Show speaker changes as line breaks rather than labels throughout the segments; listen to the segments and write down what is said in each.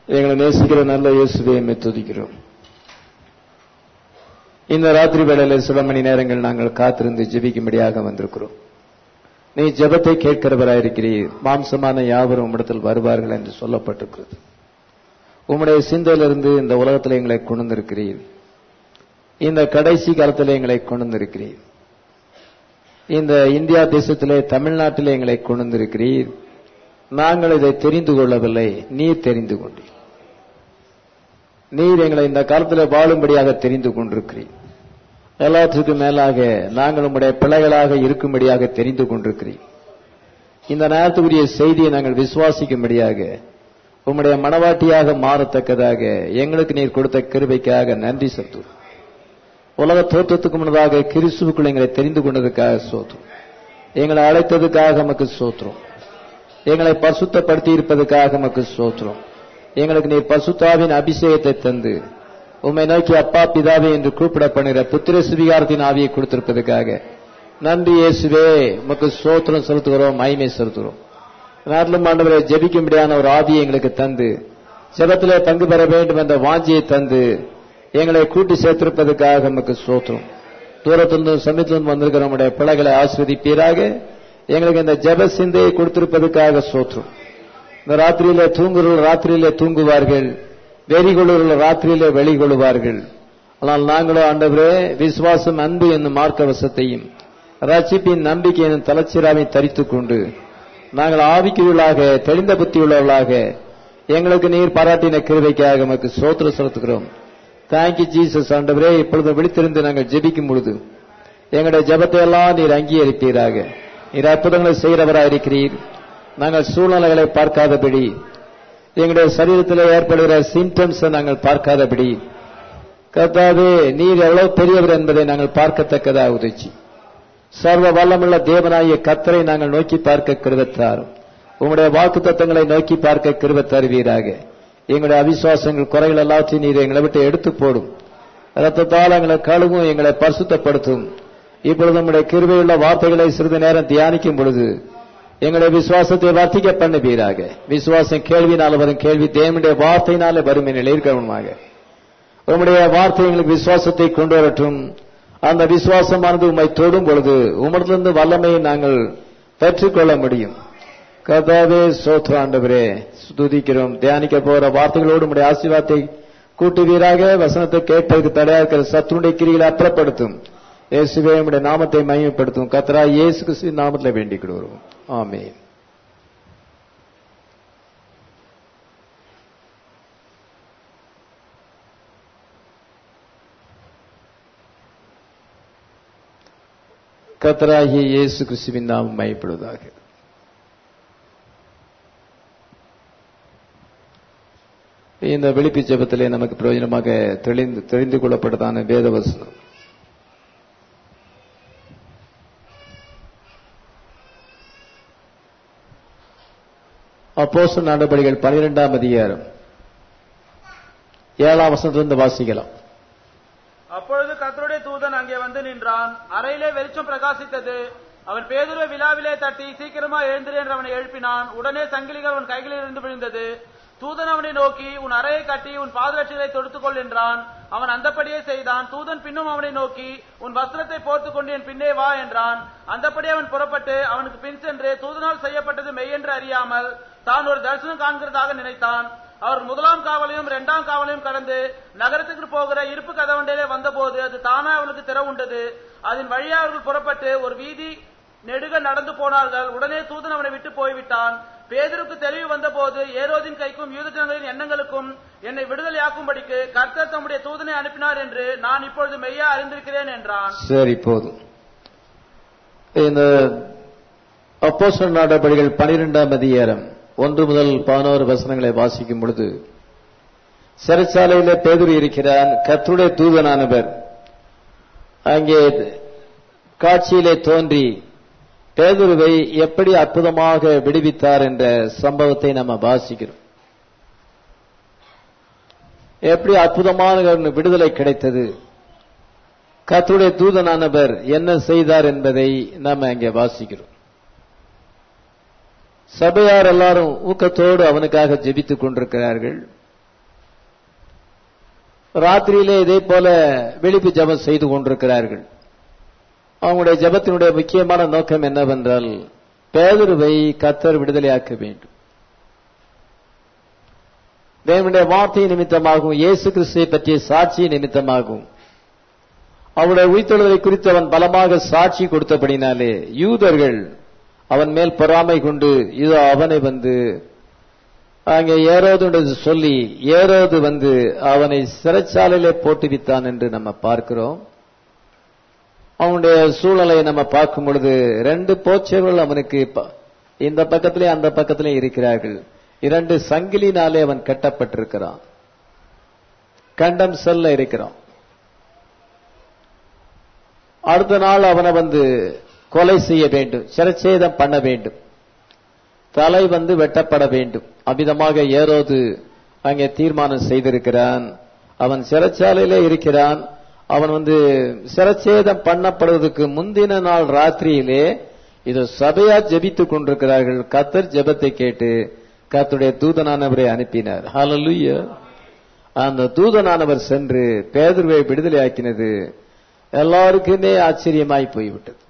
எங்களை நேசிக்கிற நல்ல இயேசுவை எம்மை துதிக்கிறோம் இந்த ராத்திரி வேளையில சில மணி நேரங்கள் நாங்கள் காத்திருந்து ஜெபிக்கும்படியாக வந்திருக்கிறோம் நீ ஜெபத்தை கேட்கிறவராயிருக்கிறீர் மாம்சமான யாவரும் உம்மிடத்தில் வருவார்கள் என்று சொல்லப்பட்டிருக்கிறது உம்முடைய சிந்தையிலிருந்து இந்த உலகத்தில் எங்களை கொண்டிருக்கிறீர் இந்த கடைசி காலத்தில் எங்களை கொண்டிருக்கிறீர் இந்த இந்தியா தேசத்திலே தமிழ்நாட்டிலே எங்களை கொண்டிருக்கிறீர் நாங்கள் இதை தெரிந்து கொள்ளவில்லை நீர் தெரிந்து கொண்டீர் நீர் எங்களை இந்த காலத்தில் வாழும்படியாக தெரிந்து கொண்டிருக்கிறீர் எல்லாத்துக்கும் மேலாக நாங்கள் உம்முடைய பிள்ளைகளாக இருக்கும்படியாக தெரிந்து கொண்டிருக்கிறீர் இந்த நேரத்துக்குரிய செய்தியை நாங்கள் விசுவாசிக்கும்படியாக உம்முடைய மனவாட்டியாக மாறத்தக்கதாக எங்களுக்கு நீர் கொடுத்த கிருபைக்காக நன்றி செலுத்துவோம் உலக தோற்றத்துக்கு முன்னதாக கிறிஸ்துவுக்குள் எங்களை தெரிந்து கொண்டதுக்காக சோத்தும் எங்களை அழைத்ததுக்காக நமக்கு சோத்துறோம் எங்களை பரிசுத்தப்படுத்தி இருப்பதற்காக நமக்கு சோத்துறோம் எங்களுக்கு நீர் பசுத்தாவின் அபிஷேகத்தை தந்து உம்மை நோக்கி அப்பா பிதாவே என்று கூப்பிட பண்ணுகிற புத்திர சுவிகாரத்தின் ஆவியை கொடுத்திருப்பதற்காக நன்றி இயேசுவே உமக்கு சோத்திரம் செலுத்துகிறோம் மகிமை செலுத்துகிறோம் நாட்டிலும் ஆண்டவரை ஜெபிக்கும்படியான ஒரு ஆவியை எங்களுக்கு தந்து ஜெபத்திலே பங்கு பெற வேண்டும் என்ற வாஞ்சியை தந்து எங்களை கூட்டி சேர்த்திருப்பதற்காக நமக்கு சோத்திரம் தூரத்திலிருந்தும் சமீபத்திலிருந்து வந்திருக்கிற நம்முடைய பிள்ளைகளை ஆஸ்வதிப்பீராக எங்களுக்கு இந்த ஜெப சிந்தையை கொடுத்திருப்பதற்காக சோத்திரம் இந்த ராத்திரியிலே தூங்குறவர்கள் ராத்திரியிலே தூங்குவார்கள் வெறி கொள்ளுவர்கள் ராத்திரியிலே வெளி கொள்ளுவார்கள் ஆனால் நாங்களோ ஆண்டவரே விசுவாசம் அன்பு என்னும் மார்க்கவசத்தையும் ரட்சிப்பின் நம்பிக்கை என்னும் தலைச்சிராவை தரித்துக் கொண்டு நாங்கள் ஆவிக்குள்ளாக தெளிந்த புத்தி உள்ளவர்களாக எங்களுக்கு நீர் பாராட்டின கிருவைக்காக நமக்கு சோத்திர செலுத்துகிறோம் தேங்க்யூ ஜீசஸ் ஆண்டவரே இப்பொழுது விழித்திருந்து நாங்கள் ஜெபிக்கும் பொழுது எங்களுடைய ஜெபத்தை எல்லாம் நீர் அங்கீகரிப்பீராக நீர் அற்புதங்களை செய்கிறவராக இருக்கிறீர் நாங்கள் சூழ்நிலைகளை பார்க்காதபடி எங்களுடைய சரீரத்தில் ஏற்படுகிற சிம்டம்ஸ் நாங்கள் பார்க்காதபடி கர்த்தாவே நீர் எவ்வளவு பெரியவர் என்பதை நாங்கள் பார்க்கத்தக்கதாக உதவி சர்வ வல்லமுள்ள தேவனாகிய கத்தரை நாங்கள் நோக்கி பார்க்க கிருவத்தார் உங்களுடைய வாக்கு தத்தங்களை நோக்கி பார்க்க கிருவ தருவீராக எங்களுடைய அவிசுவாசங்கள் குறைகள் எல்லாத்தையும் நீர் எங்களை விட்டு எடுத்து போடும் ரத்தத்தால் எங்களை கழுவும் எங்களை பரிசுத்தப்படுத்தும் இப்பொழுது நம்முடைய கிருவையுள்ள வார்த்தைகளை சிறிது நேரம் தியானிக்கும் பொழுது எங்களுடைய விசுவாசத்தை வர்த்திக்க பண்ணுவீராக விசுவாசம் கேள்வினால வரும் கேள்வி தேவனுடைய வார்த்தையினால வரும் என இருக்கணுமாக உம்முடைய வார்த்தை எங்களுக்கு விசுவாசத்தை கொண்டு வரட்டும் அந்த விசுவாசமானது உம்மை தொடும் பொழுது உமரிலிருந்து வல்லமையை நாங்கள் பெற்றுக்கொள்ள முடியும் கதாவே சோத்ராண்டவரே துதிக்கிறோம் தியானிக்க போற வார்த்தைகளோடு உடைய ஆசீர்வாதத்தை கூட்டுவீராக வசனத்தை கேட்பதற்கு தடையா இருக்கிற சத்துருடைய கிரிகளை அப்புறப்படுத்தும் இயேசுவே உடைய நாமத்தை மையப்படுத்தும் கத்ரா இயேசு கிறிஸ்து நாமத்தில் வேண்டிக் கொள்வோம் ஆமே கத்தராகிய இயேசு கிறிஸ்துவின் நாமம் மையப்படுவதாக இந்த விழிப்பு ஜபத்திலே நமக்கு பிரயோஜனமாக தெளிந்து தெரிந்து கொள்ளப்பட்டதான வேதவசனம் அப்போச நடவடிக்கைகள் பனிரெண்டாம் அதிகாரம் ஏழாம் வசனத்திலிருந்து வாசிக்கலாம்
அப்பொழுது கர்த்தருடைய தூதன் அங்கே வந்து நின்றான் அறையிலே வெளிச்சம் பிரகாசித்தது அவன் பேதுருவை விழாவிலே தட்டி சீக்கிரமா எழுந்திரு என்று அவனை எழுப்பினான் உடனே சங்கிலிகள் அவன் கைகளில் இருந்து விழுந்தது தூதன் அவனை நோக்கி உன் அறையை கட்டி உன் பாதரட்சிகளை தொடுத்துக்கொள் என்றான் அவன் அந்தப்படியே செய்தான் தூதன் பின்னும் அவனை நோக்கி உன் வஸ்திரத்தை போர்த்துக் கொண்டு என் பின்னே வா என்றான் அந்தப்படியே அவன் புறப்பட்டு அவனுக்கு பின் சென்று தூதனால் செய்யப்பட்டது மெய்யென்று அறியாமல் தான் ஒரு தரிசனம் காண்கிறதாக நினைத்தான் அவர் முதலாம் காவலையும் இரண்டாம் காவலையும் கடந்து நகரத்துக்கு போகிற இருப்பு கதவண்டிலே வந்தபோது அது தானா அவளுக்கு திறவுண்டது அதன் வழியே அவர்கள் புறப்பட்டு ஒரு வீதி நெடுக நடந்து போனார்கள் உடனே தூதன் அவனை விட்டு போய்விட்டான் பேதருக்கு தெளிவு வந்தபோது ஏரோதின் கைக்கும் யூதஜனங்களின் எண்ணங்களுக்கும் என்னை விடுதலையாக்கும்படிக்கு கர்த்தர் தம்முடைய தூதனை அனுப்பினார் என்று நான் இப்பொழுது மெய்யா அறிந்திருக்கிறேன் என்றான்
சரி போதும் இந்த அப்போஸ்தலர் நடபடிகள் பனிரெண்டாம் அதிகாரம் ஒன்று முதல் பதினோரு வசனங்களை வாசிக்கும் பொழுது சிறைச்சாலையில பேதுரு இருக்கிறான் கர்த்தருடைய தூதனானவர் அங்கே காட்சியிலே தோன்றி பேதுருவை எப்படி அற்புதமாக விடுவித்தார் என்ற சம்பவத்தை நம்ம வாசிக்கிறோம் எப்படி அற்புதமான ஒரு விடுதலை கிடைத்தது கர்த்தருடைய தூதனானவர் என்ன செய்தார் என்பதை நாம அங்கே வாசிக்கிறோம் சபையார் எல்லாரும் ஊக்கத்தோடு அவனுக்காக ஜெபித்துக் கொண்டிருக்கிறார்கள் ராத்திரியிலே இதே போல விழிப்பு ஜெபம் செய்து கொண்டிருக்கிறார்கள் அவங்களுடைய ஜெபத்தினுடைய முக்கியமான நோக்கம் என்னவென்றால் பேதுருவை கத்தர் விடுதலையாக்க வேண்டும் தேவனுடைய வார்த்தை நிமித்தமாகவும் இயேசு கிறிஸ்துவை பற்றிய சாட்சி நிமித்தமாகவும் அவருடைய உயிர்த்தெழுதலை குறித்து அவன் பலமாக சாட்சி கொடுத்தபடினாலே யூதர்கள் அவன் மேல் பொறாமை கொண்டு இதோ அவனை வந்து அங்கே ஏரோது சொல்லி ஏரோது வந்து அவனை சிறைச்சாலையிலே போட்டுவித்தான் என்று நம்ம பார்க்கிறோம் அவனுடைய சூழலை நம்ம பார்க்கும் பொழுது ரெண்டு போச்சர்கள் அவனுக்கு ப- இந்த பக்கத்திலே அந்த பக்கத்திலே இருக்கிறார்கள் இரண்டு சங்கிலினாலே அவன் கட்டப்பட்டிருக்கிறான் கண்டம் செல்ல இருக்கிறான் அடுத்த நாள் அவனை வந்து கொலை செய்ய வேண்டும் சிரச்சேதம் பண்ண வேண்டும் தலை வந்து வெட்டப்பட வேண்டும் அமிதமாக ஏரோது அங்கே தீர்மானம் செய்திருக்கிறான் அவன் சிறைச்சாலையிலே இருக்கிறான் அவன் வந்து சிரச்சேதம் பண்ணப்படுவதற்கு முந்தின நாள் ராத்திரியிலே இது சபையா ஜெபித்துக் கொண்டிருக்கிறார்கள் கத்தர் ஜெபத்தை கேட்டு கத்துடைய தூதனானவரை அனுப்பினார் ஹalleluya அந்த தூதனானவர் சென்று பேதுருவை விடுதலையாக்கினது எல்லாருக்குமே ஆச்சரியமாய் போய்விட்டது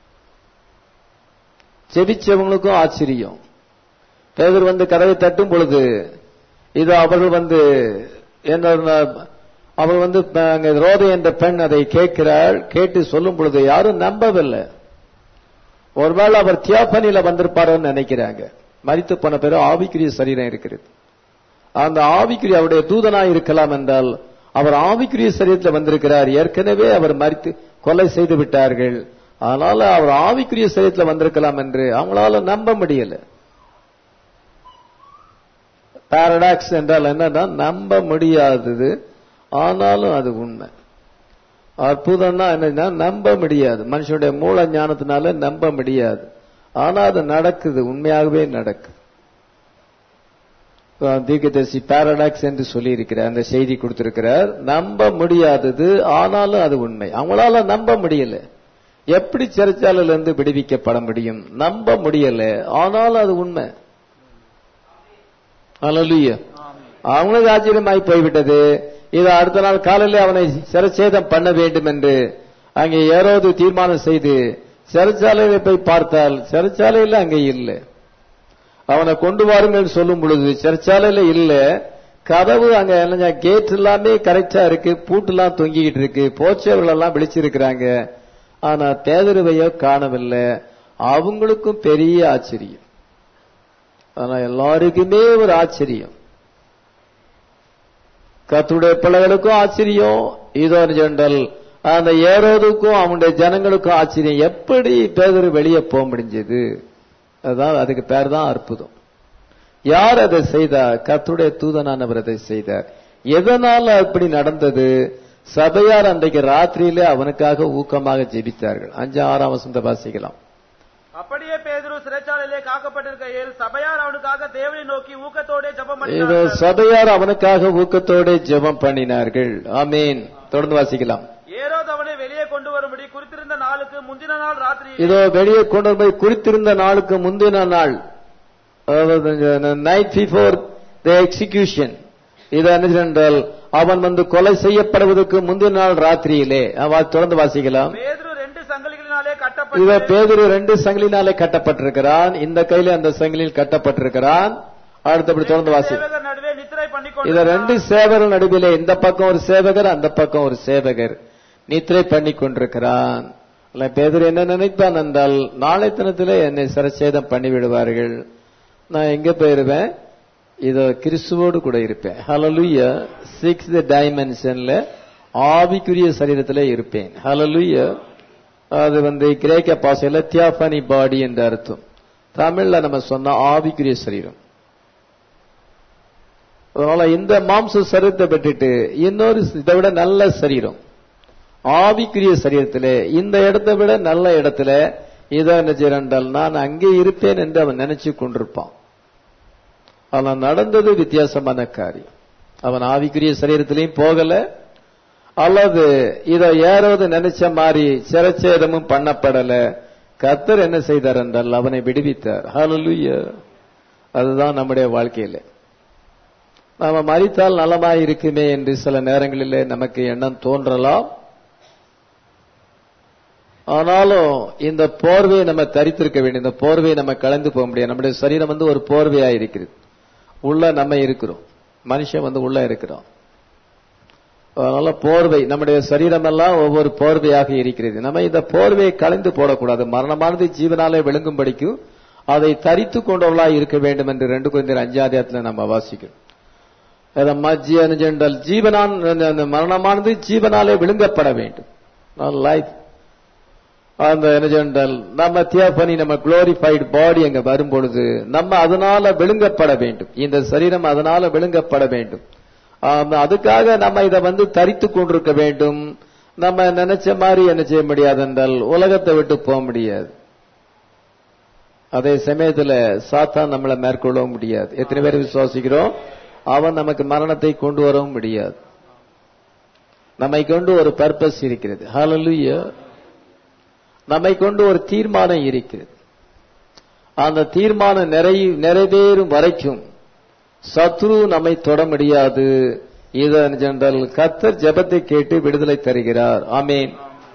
ஜெபிச்சவங்களுக்கும் ஆச்சரியம் பேதர் வந்து கதவை தட்டும் பொழுது இது அவர்கள் வந்து என்ன அவள் வந்து ப- அங்க ரோதை என்ற பெண் அதை கேட்கிறாள் கேட்டு சொல்லும் பொழுது யாரும் நம்பவில்லை ஒருவேளை அவர் தியாபனில வந்திருப்பாரோன்னு நினைக்கிறாங்க மரித்து போன பிறகு ஆவிக்குரிய சரீரம் இருக்கிறது அந்த ஆவிக்குரிய அவருடைய தூதனாய் இருக்கலாம் என்றால் அவர் ஆவிக்குரிய சரீரத்தில் வந்திருக்கிறார் ஏற்கனவே அவர் மரித்து கொலை செய்து விட்டார்கள் அதனால அவர் ஆவிக்குரிய சரீரத்தில் வந்திருக்கலாம் என்று அவங்களால நம்ப முடியல பாரடாக்ஸ் என்றால் என்னன்னா நம்ப முடியாதது ஆனாலும் அது உண்மை அற்புதம்னா என்னன்னா நம்ப முடியாது மனுஷனுடைய மூல ஞானத்தினால நம்ப முடியாது ஆனா அது நடக்குது உண்மையாகவே நடக்குது தீர்க்கதரிசி பாரடாக்ஸ் என்று சொல்லி இருக்கிறார் அந்த செய்தி கொடுத்திருக்கிறார் நம்ப முடியாதது ஆனாலும் அது உண்மை அவங்களால நம்ப முடியல எப்படி சிறைச்சாலையில இருந்து விடுவிக்கப்பட முடியும் நம்ப முடியல ஆனாலும் அது உண்மை அல்லேலூயா அவங்களுக்கு ஆச்சரியமாய் போய்விட்டது இது அடுத்த நாள் காலையிலே அவனை சிரச்சேதம் பண்ண வேண்டும் என்று அங்கே ஏரோது தீர்மானம் செய்து சிறைச்சாலையில போய் பார்த்தால் சிறைச்சாலையில அங்கே இல்லை அவனை கொண்டு வாருங்கள் சொல்லும் பொழுது சிறைச்சாலையில இல்ல கதவு அங்க என்ன கேட் எல்லாமே கரெக்டா இருக்கு பூட்டுலாம் தொங்கிக்கிட்டு இருக்கு போச்சவர்கள் எல்லாம் விழிச்சிருக்கிறாங்க ஆனா பேதருவையோ காணவில்லை அவங்களுக்கும் பெரிய ஆச்சரியம் ஆனா எல்லாருக்குமே ஒரு ஆச்சரியம் கத்துடைய பிள்ளைகளுக்கும் ஆச்சரியம் இதோ ஜெண்டல் அந்த ஏரோதுக்கும் அவனுடைய ஜனங்களுக்கும் ஆச்சரியம் எப்படி பேதரு வெளியே போக முடிஞ்சது அதான் அதுக்கு பேர் தான் அற்புதம் யார் அதை செய்தார் கத்துடைய தூதனானவர் அதை செய்தார் எதனால அப்படி நடந்தது சபையார் அன்றைக்கு ராத்திரியிலே அவனுக்காக ஊக்கமாக ஜெபித்தார்கள் அஞ்சு ஆறாம் வசந்த வாசிக்கலாம்
அப்படியே பேதுரு சிறைச்சாலையிலே காக்கப்பட்டிருக்கையில் சபையார் அவனுக்காக தேவனை நோக்கி ஊக்கத்தோட ஜெபம்
இதோ
பண்ணினார்கள்
சபையார் அவனுக்காக ஊக்கத்தோட ஜெபம் பண்ணினார்கள் ஆமீன் தொடர்ந்து வாசிக்கலாம்
ஏரோது அவனை வெளியே கொண்டு வரும்படி குறித்திருந்த நாளுக்கு முந்தின நாள் ராத்திரி
இதோ வெளியே கொண்டு போய் குறித்திருந்த நாளுக்கு முந்தின நாள் நைட் பிஃபோர் த எக்ஸிகியூஷன் இது என்ன என்றால் அவன் வந்து கொலை செய்யப்படுவதற்கு முந்தின நாள் ராத்திரியிலே அவ- தொடர்ந்து வாசிக்கலாம்
பேதுரு ரெண்டு சங்கிலிகளினாலே
இவ
கட்டப்பட்டு
பேதுரு ரெண்டு சங்கிலினாலே கட்டப்பட்டிருக்கிறான் இந்த கையில அந்த சங்கிலியில் கட்டப்பட்டிருக்கிறான் அடுத்தபடி தொடர்ந்து வாசி
சேவகர் நடுவே நித்திரை பண்ணி
இத ரெண்டு சேவகர் நடுவிலே இந்த பக்கம் ஒரு சேவகர் அந்த பக்கம் ஒரு சேவகர் நித்திரை பண்ணி கொண்டிருக்கிறான் இல்ல பேதர் என்ன நினைத்தான் என்றால் நாளை தினத்திலே என்னை சிரச்சேதம் பண்ணி விடுவார்கள் நான் எங்க போயிருவேன் இதோ கிறிஸ்துவோடு கூட இருப்பேன் ஹalleluya சிக்ஸ் டைமென்ஷன்ல ஆவிக்குரிய சரீரத்திலே இருப்பேன் ஹalleluya அது வந்து கிரேக்க பாஷையில தியாபனி பாடி என்ற அர்த்தம் தமிழ்ல நம்ம சொன்ன ஆவிக்குரிய சரீரம் அதனால இந்த மாம்ச சரீரத்தை பெற்றுட்டு இன்னொரு இதை விட நல்ல சரீரம் ஆவிக்குரிய சரீரத்திலே இந்த இடத்தை விட நல்ல இடத்துல இதை என்ன செய்யறால் நான் அங்கே இருப்பேன் என்று அவன் நினைச்சு கொண்டிருப்பான் ஆனா நடந்தது வித்தியாசமான காரியம் அவன் ஆவிக்குரிய சரீரத்திலையும் போகல அல்லது இதை ஏறாவது நினைச்ச மாதிரி சிரச்சேதமும் பண்ணப்படல கத்தர் என்ன செய்தார் என்றால் அவனை விடுவித்தார் ஹalleluya அதுதான் நம்முடைய வாழ்க்கையில நாம மறித்தால் நலமாய் இருக்குமே என்று சில நேரங்களிலே நமக்கு எண்ணம் தோன்றலாம் ஆனாலும் இந்த போர்வையை நம்ம தரித்திருக்க வேண்டும் இந்த போர்வையை நம்ம கலந்து போக முடியாது நம்முடைய சரீரம் வந்து ஒரு போர்வையா இருக்கிறது உள்ள நம்ம இருக்கிறோம் மனுஷன் வந்து உள்ள இருக்கிறோம் அதனால போர்வை நம்முடைய சரீரம் எல்லாம் ஒவ்வொரு போர்வையாக இருக்கிறது நம்ம இந்த போர்வையை கலந்து போடக்கூடாது மரணமானது ஜீவனாலே விளங்கும்படிக்கும் அதை தரித்து கொண்டவர்களா இருக்க வேண்டும் என்று ரெண்டு குழந்தை அஞ்சாதியத்தில் நம்ம வாசிக்கிறோம் ஜெண்டல் ஜீவனான் அந்த மரணமானது ஜீவனாலே விழுங்கப்பட வேண்டும் லைஃப் அந்த என்ன ஜெண்டல் நம்ம தியாபனி நம்ம குளோரிஃபைடு பாடி அங்க வரும் பொழுது நம்ம அதனால விழுங்கப்பட வேண்டும் இந்த சரீரம் அதனால விழுங்கப்பட வேண்டும் அதுக்காக நம்ம இதை வந்து தரித்து கொண்டிருக்க வேண்டும் நம்ம நினைச்ச மாதிரி என்ன செய்ய முடியாது என்றால் உலகத்தை விட்டு போக முடியாது அதே சமயத்துல சாத்தான் நம்மளை மேற்கொள்ளவும் முடியாது எத்தனை பேர் விசுவாசிக்கிறோம் அவன் நமக்கு மரணத்தை கொண்டு வரவும் முடியாது நம்மை கொண்டு ஒரு பர்பஸ் இருக்கிறது ஹalleluya நம்மை கொண்டு ஒரு தீர்மானம் இருக்கிறது அந்த தீர்மானம் நிறை நிறைவேறும் வரைக்கும் சத்ரு நம்மை தொட முடியாது இதன் ஜெனரல் கத்தர் ஜெபத்தை கேட்டு விடுதலை தருகிறார் ஆமேன்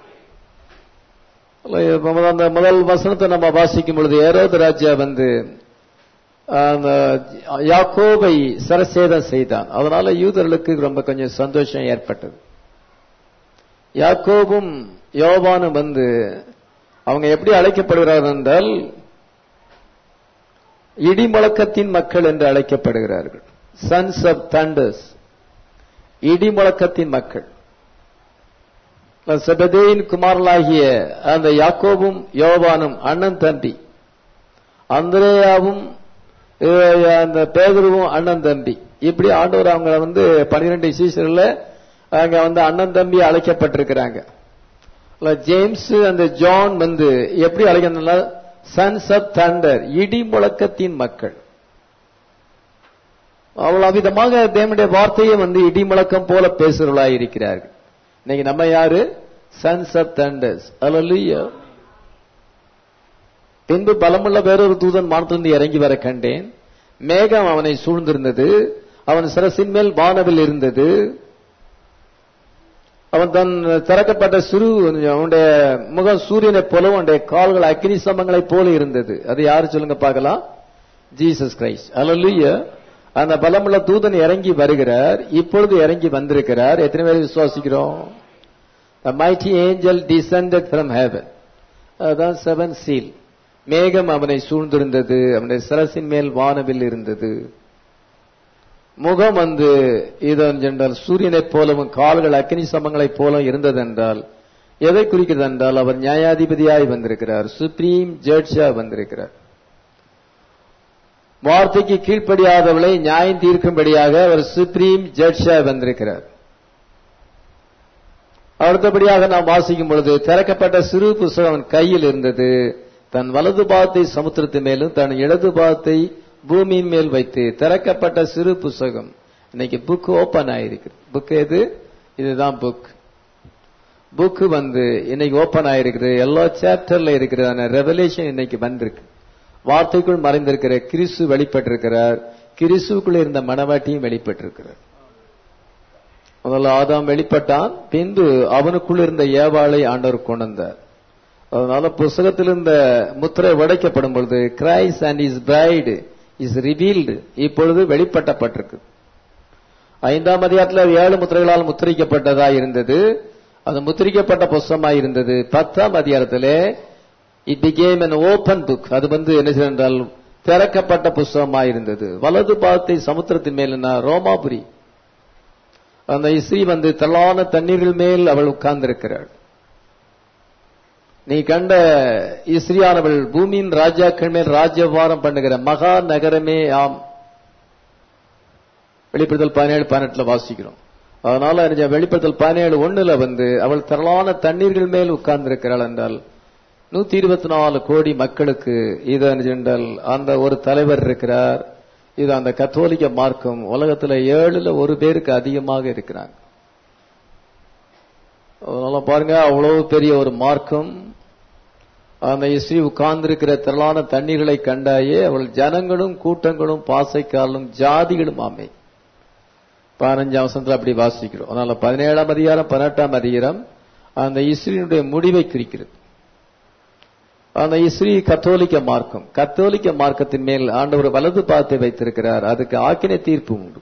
அந்த முதல் வசனத்தை நம்ம வாசிக்கும் பொழுது ஏரோது ராஜா வந்து அந்த யாக்கோபை சரசேதம் செய்தான் அதனால யூதர்களுக்கு ரொம்ப கொஞ்சம் சந்தோஷம் ஏற்பட்டது யாக்கோபும் யோவானும் வந்து அவங்க எப்படி அழைக்கப்படுகிறார்கள் என்றால் இடிமுழக்கத்தின் மக்கள் என்று அழைக்கப்படுகிறார்கள் சன்ஸ் ஆஃப் தண்டர்ஸ் இடிமுழக்கத்தின் மக்கள் செபதேயின் குமாரலாகிய அந்த யாக்கோபும் யோவானும் அண்ணன் தம்பி அந்திரேயாவும் அந்த பேதருவும் அண்ணன் தம்பி இப்படி ஆண்டவர் அவங்க வந்து பனிரெண்டு சீசன்ல அங்க வந்து அண்ணன் தம்பி அழைக்கப்பட்டிருக்கிறாங்க ஜேம்ஸ் அந்த ஜான் வந்து எப்படி அழைக்கிறதுனால சன்ஸ் ஆஃப் தண்டர் இடி முழக்கத்தின் மக்கள் அவ்வளவு விதமாக தேவனுடைய வார்த்தையை வந்து இடி முழக்கம் போல பேசுறவர்களாய் இருக்கிறார்கள் இன்னைக்கு நம்ம யாரு சன்ஸ் ஆஃப் தண்டர்ஸ் அல்ல பின்பு பலமுள்ள வேறொரு தூதன் மானத்திலிருந்து இறங்கி வர கண்டேன் மேகம் அவனை சூழ்ந்திருந்தது அவன் சிரசின் மேல் வானவில் இருந்தது அவன் தன் திறக்கப்பட்ட சிறு அவனுடைய முகம் சூரியனை போல அவனுடைய கால்கள் அக்னி சமங்களைப் போல இருந்தது அது யாரு சொல்லுங்க பார்க்கலாம் ஜீசஸ் கிரைஸ்ட் அலலுய அந்த பலமுள்ள தூதன் இறங்கி வருகிறார் இப்பொழுது இறங்கி வந்திருக்கிறார் எத்தனை பேர் விசுவாசிக்கிறோம் The mighty angel descended from heaven. அதான் செவன் சீல் மேகம் அவனை சூழ்ந்திருந்தது அவனுடைய சிரசின் மேல் வானவில் இருந்தது முகம் வந்து இதன் என்றால் சூரியனைப் போலவும் கால்கள் அக்னி சமங்களைப் போல இருந்ததென்றால் எதை குறிக்கிறது என்றால் அவர் நியாயாதிபதியாய் வந்திருக்கிறார் சுப்ரீம் ஜட்ஜா வந்திருக்கிறார் வார்த்தைக்கு கீழ்ப்படியாதவளை நியாயம் தீர்க்கும்படியாக அவர் சுப்ரீம் ஜட்ஜா வந்திருக்கிறார் அடுத்தபடியாக நாம் வாசிக்கும் பொழுது திறக்கப்பட்ட சிறு புஸ்தகம் அவன் கையில் இருந்தது தன் வலது பாகத்தை சமுத்திரத்தின் மேலும் தன் இடது பாகத்தை பூமியின் மேல் வைத்து திறக்கப்பட்ட சிறு புஸ்தகம் இன்னைக்கு புக் ஓபன் ஆயிருக்கு புக் எது இதுதான் புக் புக் வந்து இன்னைக்கு ஓபன் ஆயிருக்குது எல்லா சாப்டர்ல இருக்கிறதான ரெவலேஷன் இன்னைக்கு வந்திருக்கு வார்த்தைக்குள் மறைந்திருக்கிற கிறிஸ்து வெளிப்பட்டிருக்கிறார் கிறிஸ்துக்குள்ள இருந்த மனவாட்டியும் வெளிப்பட்டிருக்கிறார் முதல்ல ஆதாம் வெளிப்பட்டான் பின்பு அவனுக்குள் இருந்த ஏவாளை ஆண்டவர் கொண்டு வந்தார் அதனால புஸ்தகத்தில் இருந்த முத்திரை உடைக்கப்படும் பொழுது Christ and his bride is revealed இப்பொழுது வெளிப்பட்டப்பட்டிருக்கு ஐந்தாம் அதிகாரத்தில் ஏழு முத்திரைகளால் முத்திரிக்கப்பட்டதா இருந்தது அது முத்திரிக்கப்பட்ட புஸ்தகமாக இருந்தது பத்தாம் அதிகாரத்தில் it became an open book அது வந்து என்ன என்றால் திறக்கப்பட்ட புஸ்தகமாக இருந்தது வலது பாகத்தை சமுத்திரத்தின் மேல் ரோமாபுரி அந்த இஸ்ரீ வந்து தள்ளான தண்ணீர்கள் மேல் அவள் உட்கார்ந்திருக்கிறாள் நீ கண்ட இஸ்ரியானவள் பூமியின் ராஜாக்கள் மேல் ராஜ்யபாரம் பண்ணுகிற மகா நகரமே ஆம் வெளிப்படுத்தல் பதினேழு பதினெட்டுல வாசிக்கிறோம் அதனால வெளிப்படுத்தல் பதினேழு ஒண்ணுல வந்து அவள் திரளான தண்ணீர்கள் மேல் உட்கார்ந்திருக்கிறாள் என்றால் நூத்தி இருபத்தி நாலு கோடி மக்களுக்கு இது என்றால் அந்த ஒரு தலைவர் இருக்கிறார் இது அந்த கத்தோலிக்க மார்க்கம் உலகத்துல ஏழுல ஒரு பேருக்கு அதிகமாக இருக்கிறாங்க அதனால பாருங்க அவ்வளவு பெரிய ஒரு மார்க்கம் அந்த இஸ்ரீ உட்கார்ந்திருக்கிற திரளான தண்ணீர்களை கண்டாயே அவள் ஜனங்களும் கூட்டங்களும் பாசைக்காரலும் ஜாதிகளும் ஆமை பதினஞ்சாம் வசனத்துல அப்படி வாசிக்கிறோம் அதனால பதினேழாம் அதிகாரம் பதினெட்டாம் அதிகாரம் அந்த இஸ்ரீனுடைய முடிவை குறிக்கிறது அந்த இஸ்ரீ கத்தோலிக்க மார்க்கம் கத்தோலிக்க மார்க்கத்தின் மேல் ஆண்டவர் வலது பாதத்தை வைத்திருக்கிறார் அதுக்கு ஆக்கினை தீர்ப்பு உண்டு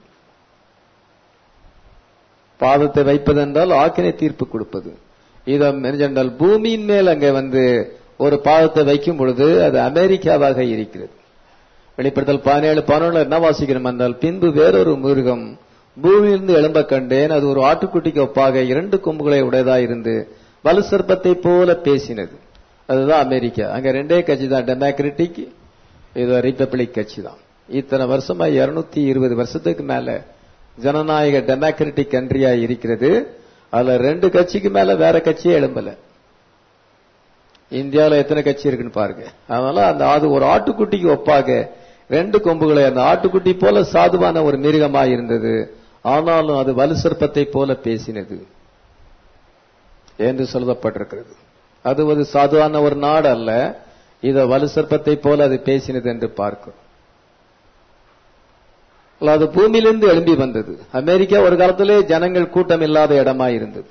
பாதத்தை வைப்பதென்றால் ஆக்கினை தீர்ப்பு கொடுப்பது இதை என்றால் பூமியின் மேல் அங்க வந்து ஒரு பாதத்தை வைக்கும் பொழுது அது அமெரிக்காவாக இருக்கிறது வெளிப்படுத்தல் பதினேழு பதினொன்று என்ன வாசிக்கிறோம் என்றால் பின்பு வேறொரு மிருகம் பூமியிலிருந்து எழும்ப கண்டேன் அது ஒரு ஆட்டுக்குட்டிக்கு ஒப்பாக இரண்டு கொம்புகளை உடையதா இருந்து வலு சர்ப்பத்தை போல பேசினது அதுதான் அமெரிக்கா அங்க ரெண்டே கட்சி தான் டெமோக்ராட்டிக் இது ரிப்பப்ளிக் கட்சி தான் இத்தனை வருஷமா இருநூத்தி இருபது வருஷத்துக்கு மேல ஜனநாயக டெமோக்ராட்டிக் கண்ட்ரியா இருக்கிறது அதுல ரெண்டு கட்சிக்கு மேல வேற கட்சியே எழும்பல இந்தியாவில் எத்தனை கட்சி இருக்குன்னு பாருங்க அதனால அந்த அது ஒரு ஆட்டுக்குட்டிக்கு ஒப்பாக ரெண்டு கொம்புகளை அந்த ஆட்டுக்குட்டி போல சாதுவான ஒரு மிருகமா இருந்தது ஆனாலும் அது வலு சர்ப்பத்தை போல பேசினது என்று சொல்லப்பட்டிருக்கிறது அது ஒரு சாதுவான ஒரு நாடு அல்ல இத வலு சர்ப்பத்தை போல அது பேசினது என்று பார்க்கிறோம் அது பூமியிலிருந்து எழும்பி வந்தது அமெரிக்கா ஒரு காலத்திலே ஜனங்கள் கூட்டம் இல்லாத இடமா இருந்தது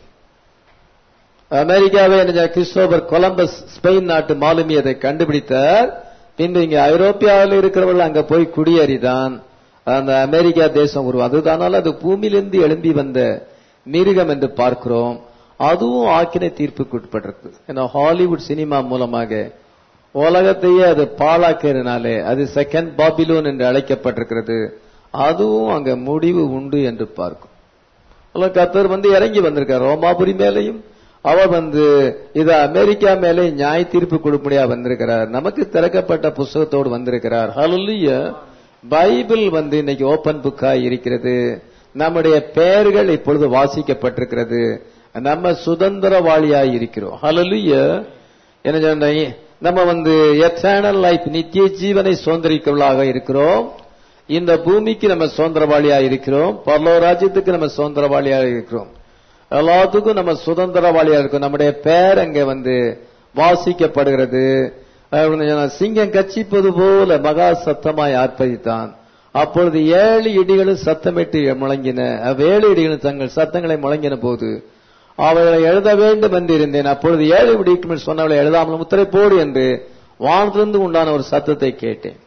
அமெரிக்காவை கிறிஸ்டோபர் கொலம்பஸ் ஸ்பெயின் நாட்டு மாலுமி அதை கண்டுபிடித்தார் பின்பு இங்க ஐரோப்பியாவில் இருக்கிறவர்கள் அங்க போய் குடியேறிதான் அந்த அமெரிக்கா தேசம் உருவம் அதுதானால் அது பூமியிலிருந்து எழும்பி வந்த மிருகம் என்று பார்க்கிறோம் அதுவும் ஆக்கினை தீர்ப்புக்கு உட்பட்டிருக்கு ஏன்னா ஹாலிவுட் சினிமா மூலமாக உலகத்தையே அது பாழாக்கிறதுனாலே அது செகண்ட் பாபிலோன் என்று அழைக்கப்பட்டிருக்கிறது அதுவும் அங்க முடிவு உண்டு என்று பார்க்கும் கத்தர் வந்து இறங்கி வந்திருக்கார் ரோமாபுரி மேலையும் அவர் வந்து இது அமெரிக்கா மேலே நியாய தீர்ப்பு கொடுப்படியா வந்திருக்கிறார் நமக்கு திறக்கப்பட்ட புஸ்தகத்தோடு வந்திருக்கிறார் ஹலுலிய பைபிள் வந்து இன்னைக்கு ஓபன் புக்கா இருக்கிறது நம்முடைய பெயர்கள் இப்பொழுது வாசிக்கப்பட்டிருக்கிறது நம்ம சுதந்திரவாளியாய் இருக்கிறோம் ஹலலுய என்ன சொன்ன நம்ம வந்து எத்தேனல் லைஃப் நித்திய ஜீவனை சுதந்திரிக்கவளாக இருக்கிறோம் இந்த பூமிக்கு நம்ம சுதந்திரவாளியா இருக்கிறோம் பரலோ ராஜ்யத்துக்கு நம்ம சுதந்திரவாளியா இருக்கிறோம் எல்லாத்துக்கும் நம்ம சுதந்திரவாளியா இருக்கும் நம்முடைய பேர் அங்க வந்து வாசிக்கப்படுகிறது சிங்கம் கச்சிப்பது போல மகா சத்தமாய் ஆர்ப்பரித்தான் அப்பொழுது ஏழு இடிகளும் சத்தமிட்டு முழங்கின அவ்வேழு இடிகளும் தங்கள் சத்தங்களை முழங்கின போது அவைகளை எழுத வேண்டும் என்று இருந்தேன் அப்பொழுது ஏழு இடிக்கும் சொன்னவளை எழுதாமல் முத்திரை போடு என்று வானத்திலிருந்து உண்டான ஒரு சத்தத்தை கேட்டேன்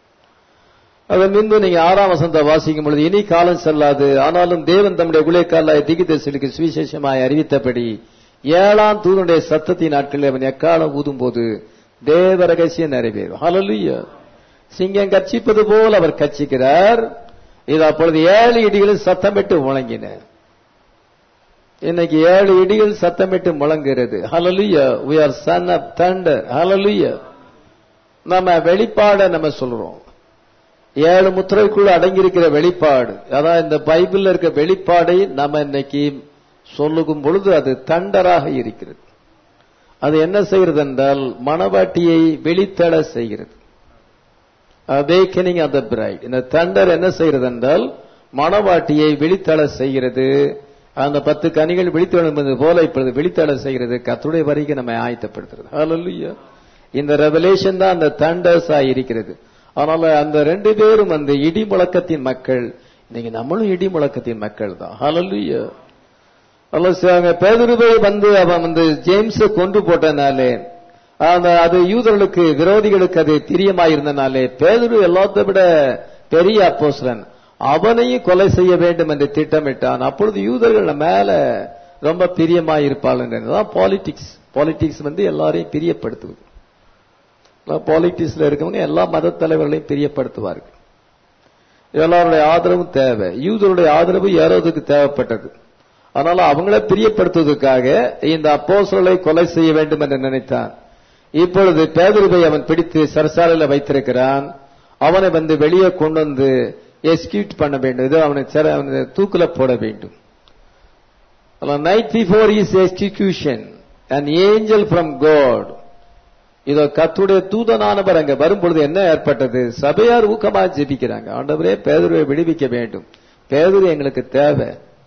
அதன் முன்பு நீங்க ஆறாம் வசந்த வாசிக்கும் பொழுது இனி காலம் செல்லாது ஆனாலும் தேவன் தம்முடைய குலேக்காலாய் திகிதேசலுக்கு சுவிசேஷமாய் அறிவித்தபடி ஏழாம் தூதனுடைய சத்தத்தின் நாட்களில் அவன் எக்காலம் ஊதும் போது தேவ ரகசியம் நிறைவேறும் ஹலலுயா சிங்கம் கட்சிப்பது போல் அவர் கட்சிக்கிறார் இது அப்பொழுது ஏழு இடிகளும் சத்தமிட்டு முழங்கின இன்னைக்கு ஏழு இடிகள் சத்தமிட்டு முழங்குகிறது hallelujah we are son of thunder hallelujah நம்ம வெளிப்பாட நம்ம சொல்றோம் ஏழு முத்திரைக்குள்ள அடங்கியிருக்கிற வெளிப்பாடு அதான் இந்த பைபிள்ல இருக்க வெளிப்பாடை நம்ம இன்னைக்கு சொல்லுகும் பொழுது அது தண்டராக இருக்கிறது அது என்ன செய்கிறது என்றால் மணவாட்டியை வெளித்தட செய்கிறது அவேக்கனிங் ஆஃப் த பிரைட் இந்த தண்டர் என்ன செய்கிறது என்றால் மணவாட்டியை வெளித்தள செய்கிறது அந்த பத்து கனிகள் விழித்தெழும்பது போல இப்பொழுது வெளித்தள செய்கிறது கத்துடைய வரைக்கும் நம்ம ஆயத்தப்படுத்துறது ஹalleluya இந்த ரெவலேஷன் தான் அந்த தண்டர்ஸ் இருக்கிறது அதனால அந்த ரெண்டு பேரும் அந்த இடி முழக்கத்தின் மக்கள் இன்னைக்கு நம்மளும் இடி முழக்கத்தின் மக்கள் தான் ஹalleluya அல்ல பேதுருவை வந்து அவன் வந்து ஜேம்ஸ கொண்டு போட்டனாலே அந்த அது யூதர்களுக்கு விரோதிகளுக்கு அது பிரியமாயிருந்தனாலே பேதுரு எல்லாத்தை விட பெரிய அப்போஸ்லன் அவனையும் கொலை செய்ய வேண்டும் என்று திட்டமிட்டான் அப்பொழுது யூதர்கள் மேல ரொம்ப பிரியமாயிருப்பாள் பாலிடிக்ஸ் பாலிடிக்ஸ் வந்து எல்லாரையும் பிரியப்படுத்துவது பாலிடிக்ஸ்ல இருக்கவங்க எல்லா மத தலைவர்களையும் பிரியப்படுத்துவார்கள் எல்லாருடைய ஆதரவும் தேவை யூதருடைய ஆதரவு ஏறோதுக்கு தேவைப்பட்டது அதனால அவங்கள பிரியப்படுத்துவதற்காக இந்த அப்போசலை கொலை செய்ய வேண்டும் என்று நினைத்தான் இப்பொழுது பேதருவை அவன் பிடித்து சரசாலையில வைத்திருக்கிறான் அவனை வந்து வெளியே கொண்டு வந்து எக்ஸிக்யூட் பண்ண வேண்டும் இது அவனை அவனை தூக்குல போட வேண்டும் night before his execution an angel from God இதோ கத்துடைய தூதனானவர் அங்க வரும்பொழுது என்ன ஏற்பட்டது சபையார் ஊக்கமா ஜெபிக்கிறாங்க ஆண்டவரே பேதுருவை விடுவிக்க வேண்டும் பேதுரு எங்களுக்கு தேவை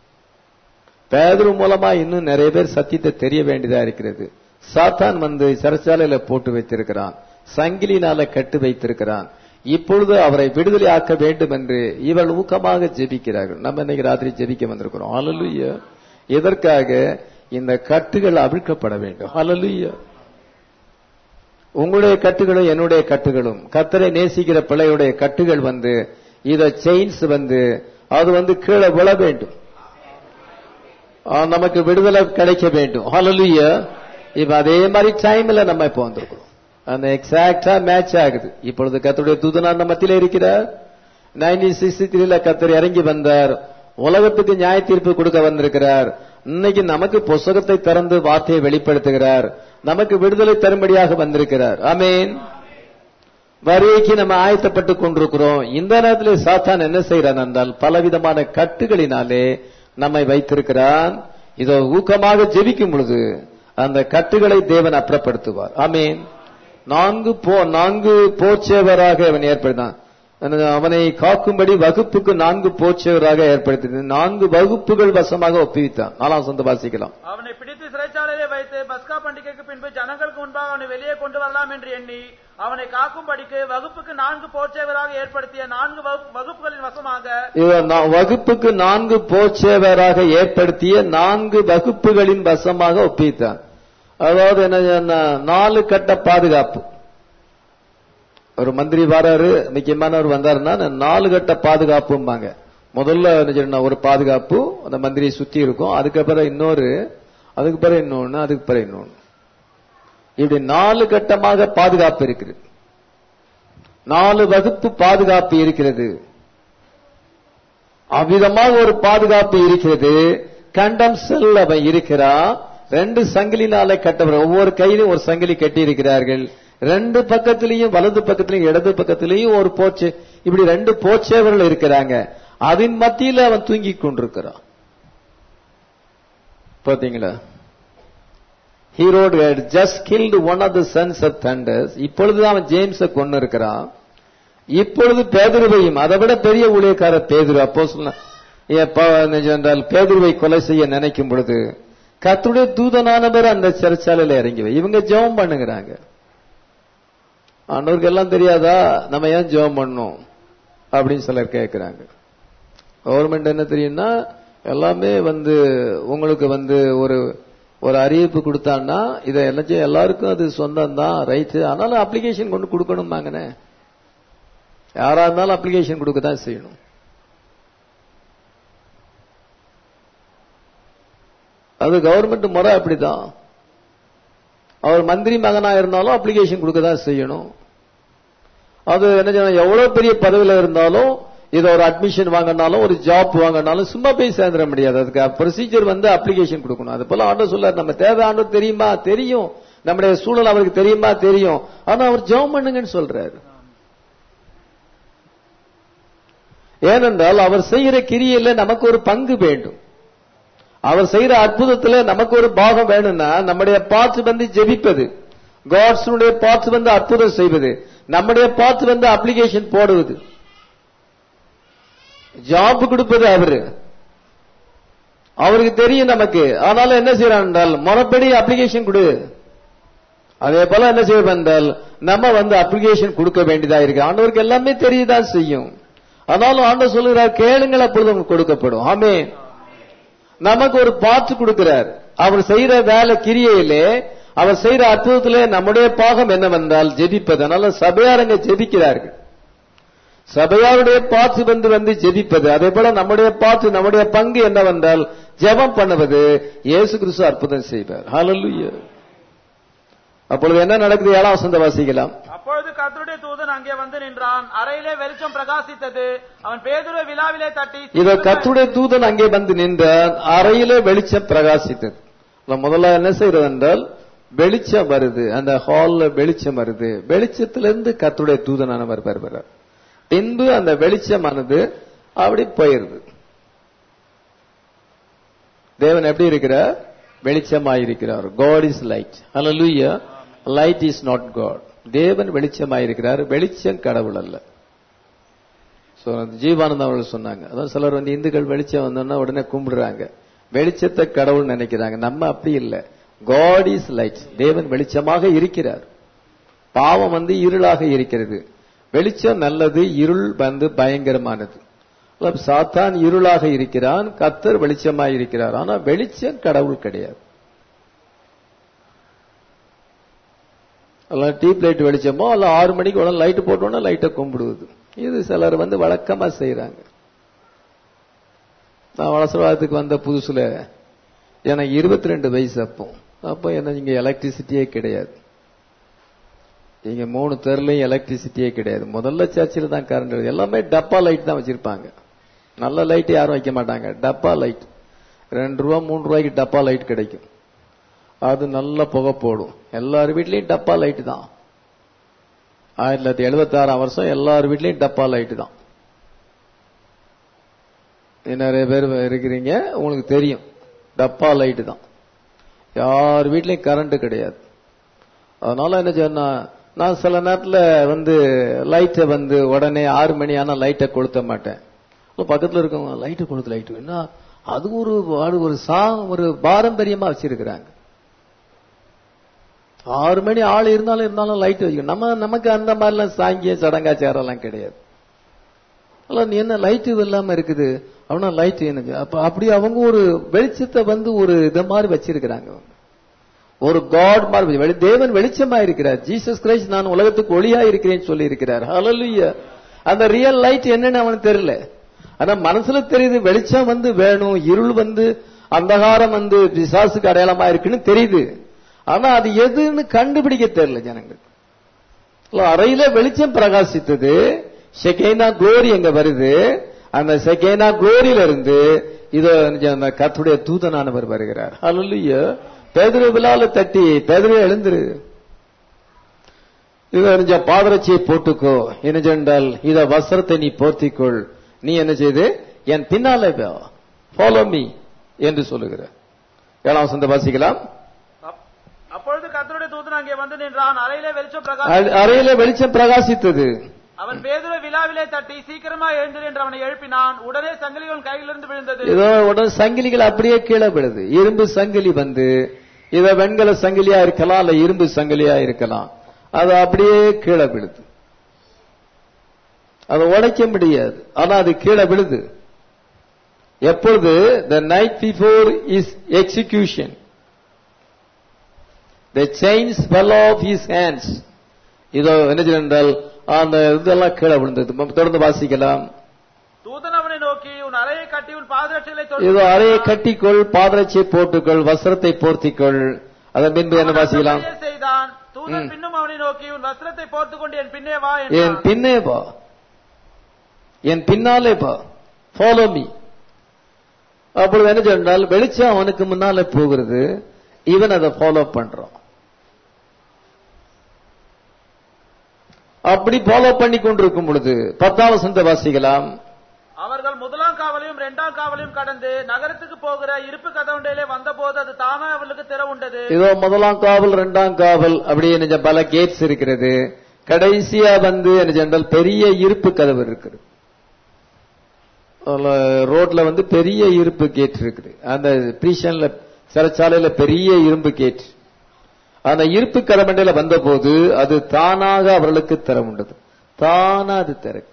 பேதுரு மூலமா இன்னும் நிறைய பேர் சத்தியத்தை தெரிய வேண்டியதா இருக்கிறது சாத்தான் வந்து சிறைச்சாலையில போட்டு வைத்திருக்கிறான் சங்கிலினால கட்டு வைத்திருக்கிறான் இப்பொழுது அவரை விடுதலை ஆக்க வேண்டும் என்று இவள் ஊக்கமாக ஜெபிக்கிறார்கள் நம்ம இன்னைக்கு ராத்திரி ஜெபிக்க வந்திருக்கிறோம் ஹalleluya எதற்காக இந்த கட்டுகள் அவிழ்க்கப்பட வேண்டும் ஹalleluya உங்களுடைய கட்டுகளும் என்னுடைய கட்டுகளும் கத்தரை நேசிக்கிற பிள்ளையுடைய கட்டுகள் வந்து இத செயின்ஸ் வந்து அது வந்து கீழே விழ வேண்டும் ஆ, நமக்கு விடுதலை கிடைக்க வேண்டும் ஹalleluya இப்ப அதே மாதிரி டைம்ல நம்ம இப்ப வந்திருக்கிறோம் அந்த எக்ஸாக்டா மேட்ச் ஆகுது இப்பொழுது கத்தருடைய தூதனார் நம்ம மத்தியில இருக்கிறார் நைன்டீன் சிக்ஸ்டி த்ரீல கத்தர் இறங்கி வந்தார் உலகத்துக்கு நியாய தீர்ப்பு கொடுக்க வந்திருக்கிறார் இன்னைக்கு நமக்கு புஸ்தகத்தை திறந்து வார்த்தையை வெளிப்படுத்துகிறார் நமக்கு விடுதலை தரும்படியாக வந்திருக்கிறார் ஆமீன் வருகைக்கு நம்ம ஆயத்தப்பட்டுக் கொண்டிருக்கிறோம் இந்த நேரத்தில் சாத்தான் என்ன செய்கிறான் என்றால் பலவிதமான கட்டுகளினாலே நம்மை வைத்திருக்கிறான் இதோ ஊக்கமாக ஜெபிக்கும் பொழுது அந்த கட்டுகளை தேவன் அப்புறப்படுத்துவார் ஆமீன் நான்கு போ நான்கு போச்சேவராக அவன் ஏற்படுத்தான் அவனை காக்கும்படி வகுப்புக்கு நான்கு போச்சேவராக ஏற்படுத்தினான் நான்கு வகுப்புகள் வசமாக ஒப்புவித்தான் நாலாம் சொந்த வாசிக்கலாம்
அவனை பிடித்து சிறைச்சாலையிலே வைத்து பஸ்கா பண்டிகைக்கு பின்பு ஜனங்களுக்கு முன்பாக அவனை வெளியே கொண்டு வரலாம் என்று எண்ணி அவனை காக்கும்படிக்கு வகுப்புக்கு நான்கு போச்சேவராக ஏற்படுத்திய நான்கு வகு- வகுப்புகளின் வசமாக
இவர் நா- வகுப்புக்கு நான்கு போச்சேவராக ஏற்படுத்திய நான்கு வகுப்புகளின் வசமாக ஒப்பித்தான் அதாவது என்ன சொன்னா, நாலு கட்ட பாதுகாப்பு ஒரு மந்திரி வராரு முக்கியமானவர் வந்தாருன்னா நான் நாலு கட்ட பாதுகாப்பும்பாங்க முதல்ல என்ன சொன்னா, ஒரு பாதுகாப்பு அந்த மந்திரியை சுத்தி இருக்கும் அதுக்கப்புறம் இன்னொரு அதுக்கு பிறகு இன்னொன்னு அதுக்கு பிறகு இன்னொன்னு இப்படி நாலு கட்டமாக பாதுகாப்பு இருக்குது நாலு வகுப்பு பாதுகாப்பு இருக்கிறது அவ்விதமாக ஒரு பாதுகாப்பு இருக்கிறது கண்டம் செல் அவன் இருக்கிறான் ரெண்டு சங்கிலினால கட்டவர் ஒவ்வொரு கையிலும் ஒரு சங்கிலி கட்டி இருக்கிறார்கள் ரெண்டு பக்கத்திலையும் வலது பக்கத்திலையும் இடது பக்கத்திலையும் ஒரு போச்சு இப்படி ரெண்டு போச்சேவர்கள் இருக்கிறாங்க அதன் மத்தியில அவன் தூங்கிக் கொண்டிருக்கிறான் பாத்தீங்களா Herod just killed one of the sons of thunders இப்பொழுதுதான் அவன் ஜேம்ஸ கொண்டு இருக்கிறான் இப்பொழுது பேதுருவையும் அதை விட பெரிய ஊழியக்கார பேதுரு அப்போ என்றால் பேதுருவை கொலை செய்ய நினைக்கும் பொழுது கர்த்தருடைய தூதனானவர் அந்த சிறைச்சாலையில இறங்கி வை. இவங்க ஜெபம் பண்ணுகிறாங்க ஆண்டவருக்கு எல்லாம் தெரியாதா நம்ம ஏன் ஜெபம் பண்ணோம் அப்படின்னு சிலர் கேட்கிறாங்க கவர்மெண்ட் என்ன தெரியும்னா எல்லாமே வந்து உங்களுக்கு வந்து ஒரு ஒரு அறிவிப்பு கொடுத்தான்னா இதை எல்லாம் எல்லாருக்கும் அது சொந்தம் தான் ரைட்டு ஆனாலும் அப்ளிகேஷன் கொண்டு கொடுக்கணுமாங்கண்ணே யாரா இருந்தாலும் அப்ளிகேஷன் கொடுக்க தான் செய்யணும் அது கவர்மெண்ட் முறை அப்படிதான் அவர் மந்திரி மகனா இருந்தாலும் அப்ளிகேஷன் கொடுக்க தான் செய்யணும் அது என்ன செய்யணும் எவ்வளவு பெரிய பதவியில இருந்தாலும் இது ஒரு அட்மிஷன் வாங்கினாலும் ஒரு ஜாப் வாங்கினாலும் சும்மா போய் சேர்ந்துட முடியாது அதுக்கு ப்ரொசீஜர் வந்து அப்ளிகேஷன் கொடுக்கணும் அது போல ஆண்டவர் சொல்லார் நம்ம தேவை ஆண்டவர் தெரியுமா தெரியும் நம்முடைய சூழல் அவருக்கு தெரியுமா தெரியும் ஆனா அவர் ஜெபம் பண்ணுங்கன்னு சொல்றாரு ஏனென்றால் அவர் செய்கிற கிரியையில நமக்கு ஒரு பங்கு வேண்டும் அவர் செய்யற அற்புதத்துல நமக்கு ஒரு பாகம் வேணும்னா நம்முடைய பார்ட்ஸ் வந்து ஜெபிப்பது காட்ஸுடைய பார்ட்ஸ் வந்து அற்புதம் செய்வது நம்முடைய பார்ட்ஸ் வந்து அப்ளிகேஷன் போடுவது ஜாப் கொடுப்பது அவரு அவருக்கு தெரியும் நமக்கு ஆனாலும் என்ன செய்யறான் என்றால் முறைப்படி அப்ளிகேஷன் கொடு அதே போல என்ன செய்ய என்றால் நம்ம வந்து அப்ளிகேஷன் கொடுக்க வேண்டியதா இருக்கு ஆண்டவருக்கு எல்லாமே தெரியதான் செய்யும் ஆனாலும் ஆண்டவர் சொல்லுகிறார் கேளுங்கள் அப்பொழுது உங்களுக்கு கொடுக்கப்படும் ஆமே நமக்கு ஒரு பாட்டு கொடுக்கிறார் அவர் செய்யற வேலை கிரியையிலே அவர் செய்யற அற்புதத்திலே நம்முடைய பாகம் என்னவென்றால் ஜெபிப்பது அதனால சபையாரங்க ஜெபிக்கிறார்கள் சபையாருடைய பாட்டு வந்து வந்து ஜெபிப்பது அதே போல நம்முடைய பாட்டு நம்முடைய பங்கு என்னவென்றால் ஜெபம் பண்ணுவது இயேசு கிறிஸ்து அற்புதம் செய்வார் ஹalleluya அப்பொழுது என்ன நடக்குது ஏழாம் வசந்த வாசிக்கலாம்
அப்பொழுது கர்த்தருடைய தூதன் அங்கே வந்து நின்றான் அறையிலே வெளிச்சம் பிரகாசித்தது அவன் பேதுருவை விழாவிலே தட்டி
இத கத்துடைய தூதன் அங்கே வந்து நின்றான் அறையிலே வெளிச்சம் பிரகாசித்தது இப்ப முதல்ல என்ன செய்யறது என்றால் வெளிச்சம் வருது அந்த ஹால்ல வெளிச்சம் வருது வெளிச்சத்திலிருந்து கத்துடைய தூதனானவர் வருகிறார் பின்பு அந்த வெளிச்சமானது அப்படி போயிருது தேவன் எப்படி இருக்கிறார் வெளிச்சமாயிருக்கிறார் காட் இஸ் லைட் ஹalleluya லைட் இஸ் நாட் காட் தேவன் வெளிச்சமாயிருக்கிறார் வெளிச்சம் கடவுள் அல்ல சோ ஜீவானந்தம் அவர்கள் சொன்னாங்க அதான் சிலர் வந்து இந்துக்கள் வெளிச்சம் வந்தோன்னா உடனே கும்பிடுறாங்க வெளிச்சத்தை கடவுள் நினைக்கிறாங்க நம்ம அப்படி இல்லை காட் இஸ் லைட் தேவன் வெளிச்சமாக இருக்கிறார் பாவம் வந்து இருளாக இருக்கிறது வெளிச்சம் நல்லது இருள் வந்து பயங்கரமானது அப்ப சாத்தான் இருளாக இருக்கிறான் கத்தர் வெளிச்சமாய் இருக்கிறார் ஆனா வெளிச்சம் கடவுள் கிடையாது அல்ல டீப் லைட் வெளிச்சமோ அல்ல ஆறு மணிக்கு உடனே லைட் போட்டோன்னா லைட்டை கும்பிடுவது இது சிலர் வந்து வழக்கமா செய்யறாங்க நான் வளசரவாதத்துக்கு வந்த புதுசுல எனக்கு இருபத்தி ரெண்டு வயசு அப்போ அப்போ என்ன இங்க எலக்ட்ரிசிட்டியே கிடையாது இங்க மூணு தெருலையும் எலக்ட்ரிசிட்டியே கிடையாது முதல்ல சர்ச்சில் தான் கரண்ட் எல்லாமே டப்பா லைட் தான் வச்சிருப்பாங்க நல்ல லைட் யாரும் வைக்க மாட்டாங்க டப்பா லைட் ரெண்டு ரூபா மூணு ரூபாய்க்கு டப்பா லைட் கிடைக்கும் அது நல்ல புகை போடும் எல்லார் வீட்லயும் டப்பா லைட் தான் ஆயிரத்தி தொள்ளாயிரத்தி எழுபத்தி ஆறாம் வருஷம் எல்லார் வீட்லயும் டப்பா லைட் தான் நிறைய பேர் இருக்கிறீங்க உங்களுக்கு தெரியும் டப்பா லைட் தான் யார் வீட்லயும் கரண்ட் கிடையாது அதனால என்ன சொன்னா நான் சில நேரத்துல வந்து லைட்டை வந்து உடனே ஆறு மணி ஆனா லைட்டை கொளுத்த மாட்டேன் பக்கத்துல இருக்கவங்க லைட்டு கொளுத்து லைட்டு என்ன அது ஒரு அது ஒரு சா ஒரு பாரம்பரியமா வச்சிருக்கிறாங்க ஆறு மணி ஆள் இருந்தாலும் இருந்தாலும் லைட் வைக்கணும் நம்ம நமக்கு அந்த மாதிரிலாம் சாங்கிய சடங்காச்சாரம் கிடையாது அல்ல நீ என்ன லைட்டு இல்லாம இருக்குது அவனா லைட் என்ன அப்ப அப்படி அவங்க ஒரு வெளிச்சத்தை வந்து ஒரு இத மாதிரி வச்சிருக்கிறாங்க ஒரு காட் மாதிரி வெளி- தேவன் வெளிச்சமா இருக்கிறார் ஜீசஸ் கிரைஸ்ட் நான் உலகத்துக்கு ஒளியா இருக்கிறேன்னு சொல்லி இருக்கிறார் ஹalleluya அந்த ரியல் லைட் என்னன்னு அவனுக்கு தெரியல ஆனா மனசுல தெரியுது வெளிச்சம் வந்து வேணும் இருள் வந்து அந்தகாரம் வந்து பிசாசுக்கு அடையாளமா இருக்குன்னு தெரியுது ஆனா அது எதுன்னு கண்டுபிடிக்க தெரியல ஜனங்களுக்கு இல்ல, அறையில வெளிச்சம் பிரகாசித்தது செகேனா குளோரி எங்க வருது அந்த செகேனா குளோரியில இருந்து இதோ அந்த கத்துடைய தூதனானவர் வருகிறார் ஹalleluya பேதுரு விழால தட்டி பேதுரு எழுந்துரு இது அறிஞ்ச பாதரட்சியை போட்டுக்கோ என்ன சென்றால் இத வஸ்திரத்தை நீ போர்த்திக்கொள் நீ என்ன செய்து என் பின்னாலே ஃபாலோ மீ என்று சொல்லுகிற ஏழாம் வசந்த வாசிக்கலாம்
அப்- அப்பொழுது கர்த்தருடைய தூதன் அங்கே வந்து நின்றான் அறையிலே வெளிச்சம்
அ-
பிரகாசம்
அறையில வெளிச்சம் பிரகாசித்தது
அவன் பேதுருவை விழாவிலே தட்டி சீக்கிரமா எழுந்திரு என்று அவனை எழுப்பினான் உடனே சங்கிலிகள் கையிலிருந்து விழுந்தது
இதோ உடனே சங்கிலிகள் அப்படியே கீழே விழுது இரும்பு சங்கிலி வந்து இத வெண்கல சங்கிலியா இருக்கலாம் இல்ல இரும்பு சங்கிலியா இருக்கலாம் அது அப்படியே கீழே விழுது அதை உடைக்க முடியாது ஆனா அது கீழே விழுது எப்பொழுது the night before his execution the chains fell off his hands இதோ என்ன செய்ய என்றால் அந்த இதெல்லாம் கீழே விழுந்தது தொடர்ந்து வாசிக்கலாம்
தூதன் அவனை நோக்கி உன் அறையை கட்டி உன் பாதரட்சிகளை
இதோ அறையை கட்டிக்கொள் பாதரட்சியை போட்டுக்கொள் வஸ்திரத்தை போர்த்திக்கொள் அதன் பின்பு என்ன வாசிக்கலாம்
செய்தான் தூதன்
ம்.
பின்னும் அவனை நோக்கி உன் வஸ்திரத்தை போர்த்துக் கொண்டு என் பின்னே வா
என்
என்றான்
பின்னே வா என் பின்னாலே வா ஃபாலோ மீ அப்பொழுது என்ன சொன்னால் வெளிச்சம் அவனுக்கு முன்னாலே போகிறது இவன் அதை ஃபாலோ பண்றான் அப்படி ஃபாலோ பண்ணி கொண்டிருக்கும் பொழுது பத்தாவது சந்த வாசிக்கலாம்
அவர்கள் முதலாம் காவலையும் இரண்டாம் காவலையும் கடந்து நகரத்துக்கு போகிற இருப்பு கதவுண்டையிலே வந்தபோது அது தானா அவர்களுக்கு திறவுண்டது
இதோ முதலாம் காவல் இரண்டாம் காவல் அப்படி என்ன பல கேட்ஸ் இருக்கிறது கடைசியா வந்து என்ன சொன்னால் பெரிய இருப்பு கதவு இருக்குது அதுல ரோட்ல வந்து பெரிய இருப்பு கேட் இருக்குது அந்த பிரீஷன்ல சிறைச்சாலையில பெரிய இரும்பு கேட் அந்த இருப்பு கரமண்டையில வந்தபோது அது தானாக அவர்களுக்கு திறமுண்டது தானா அது திறக்கும்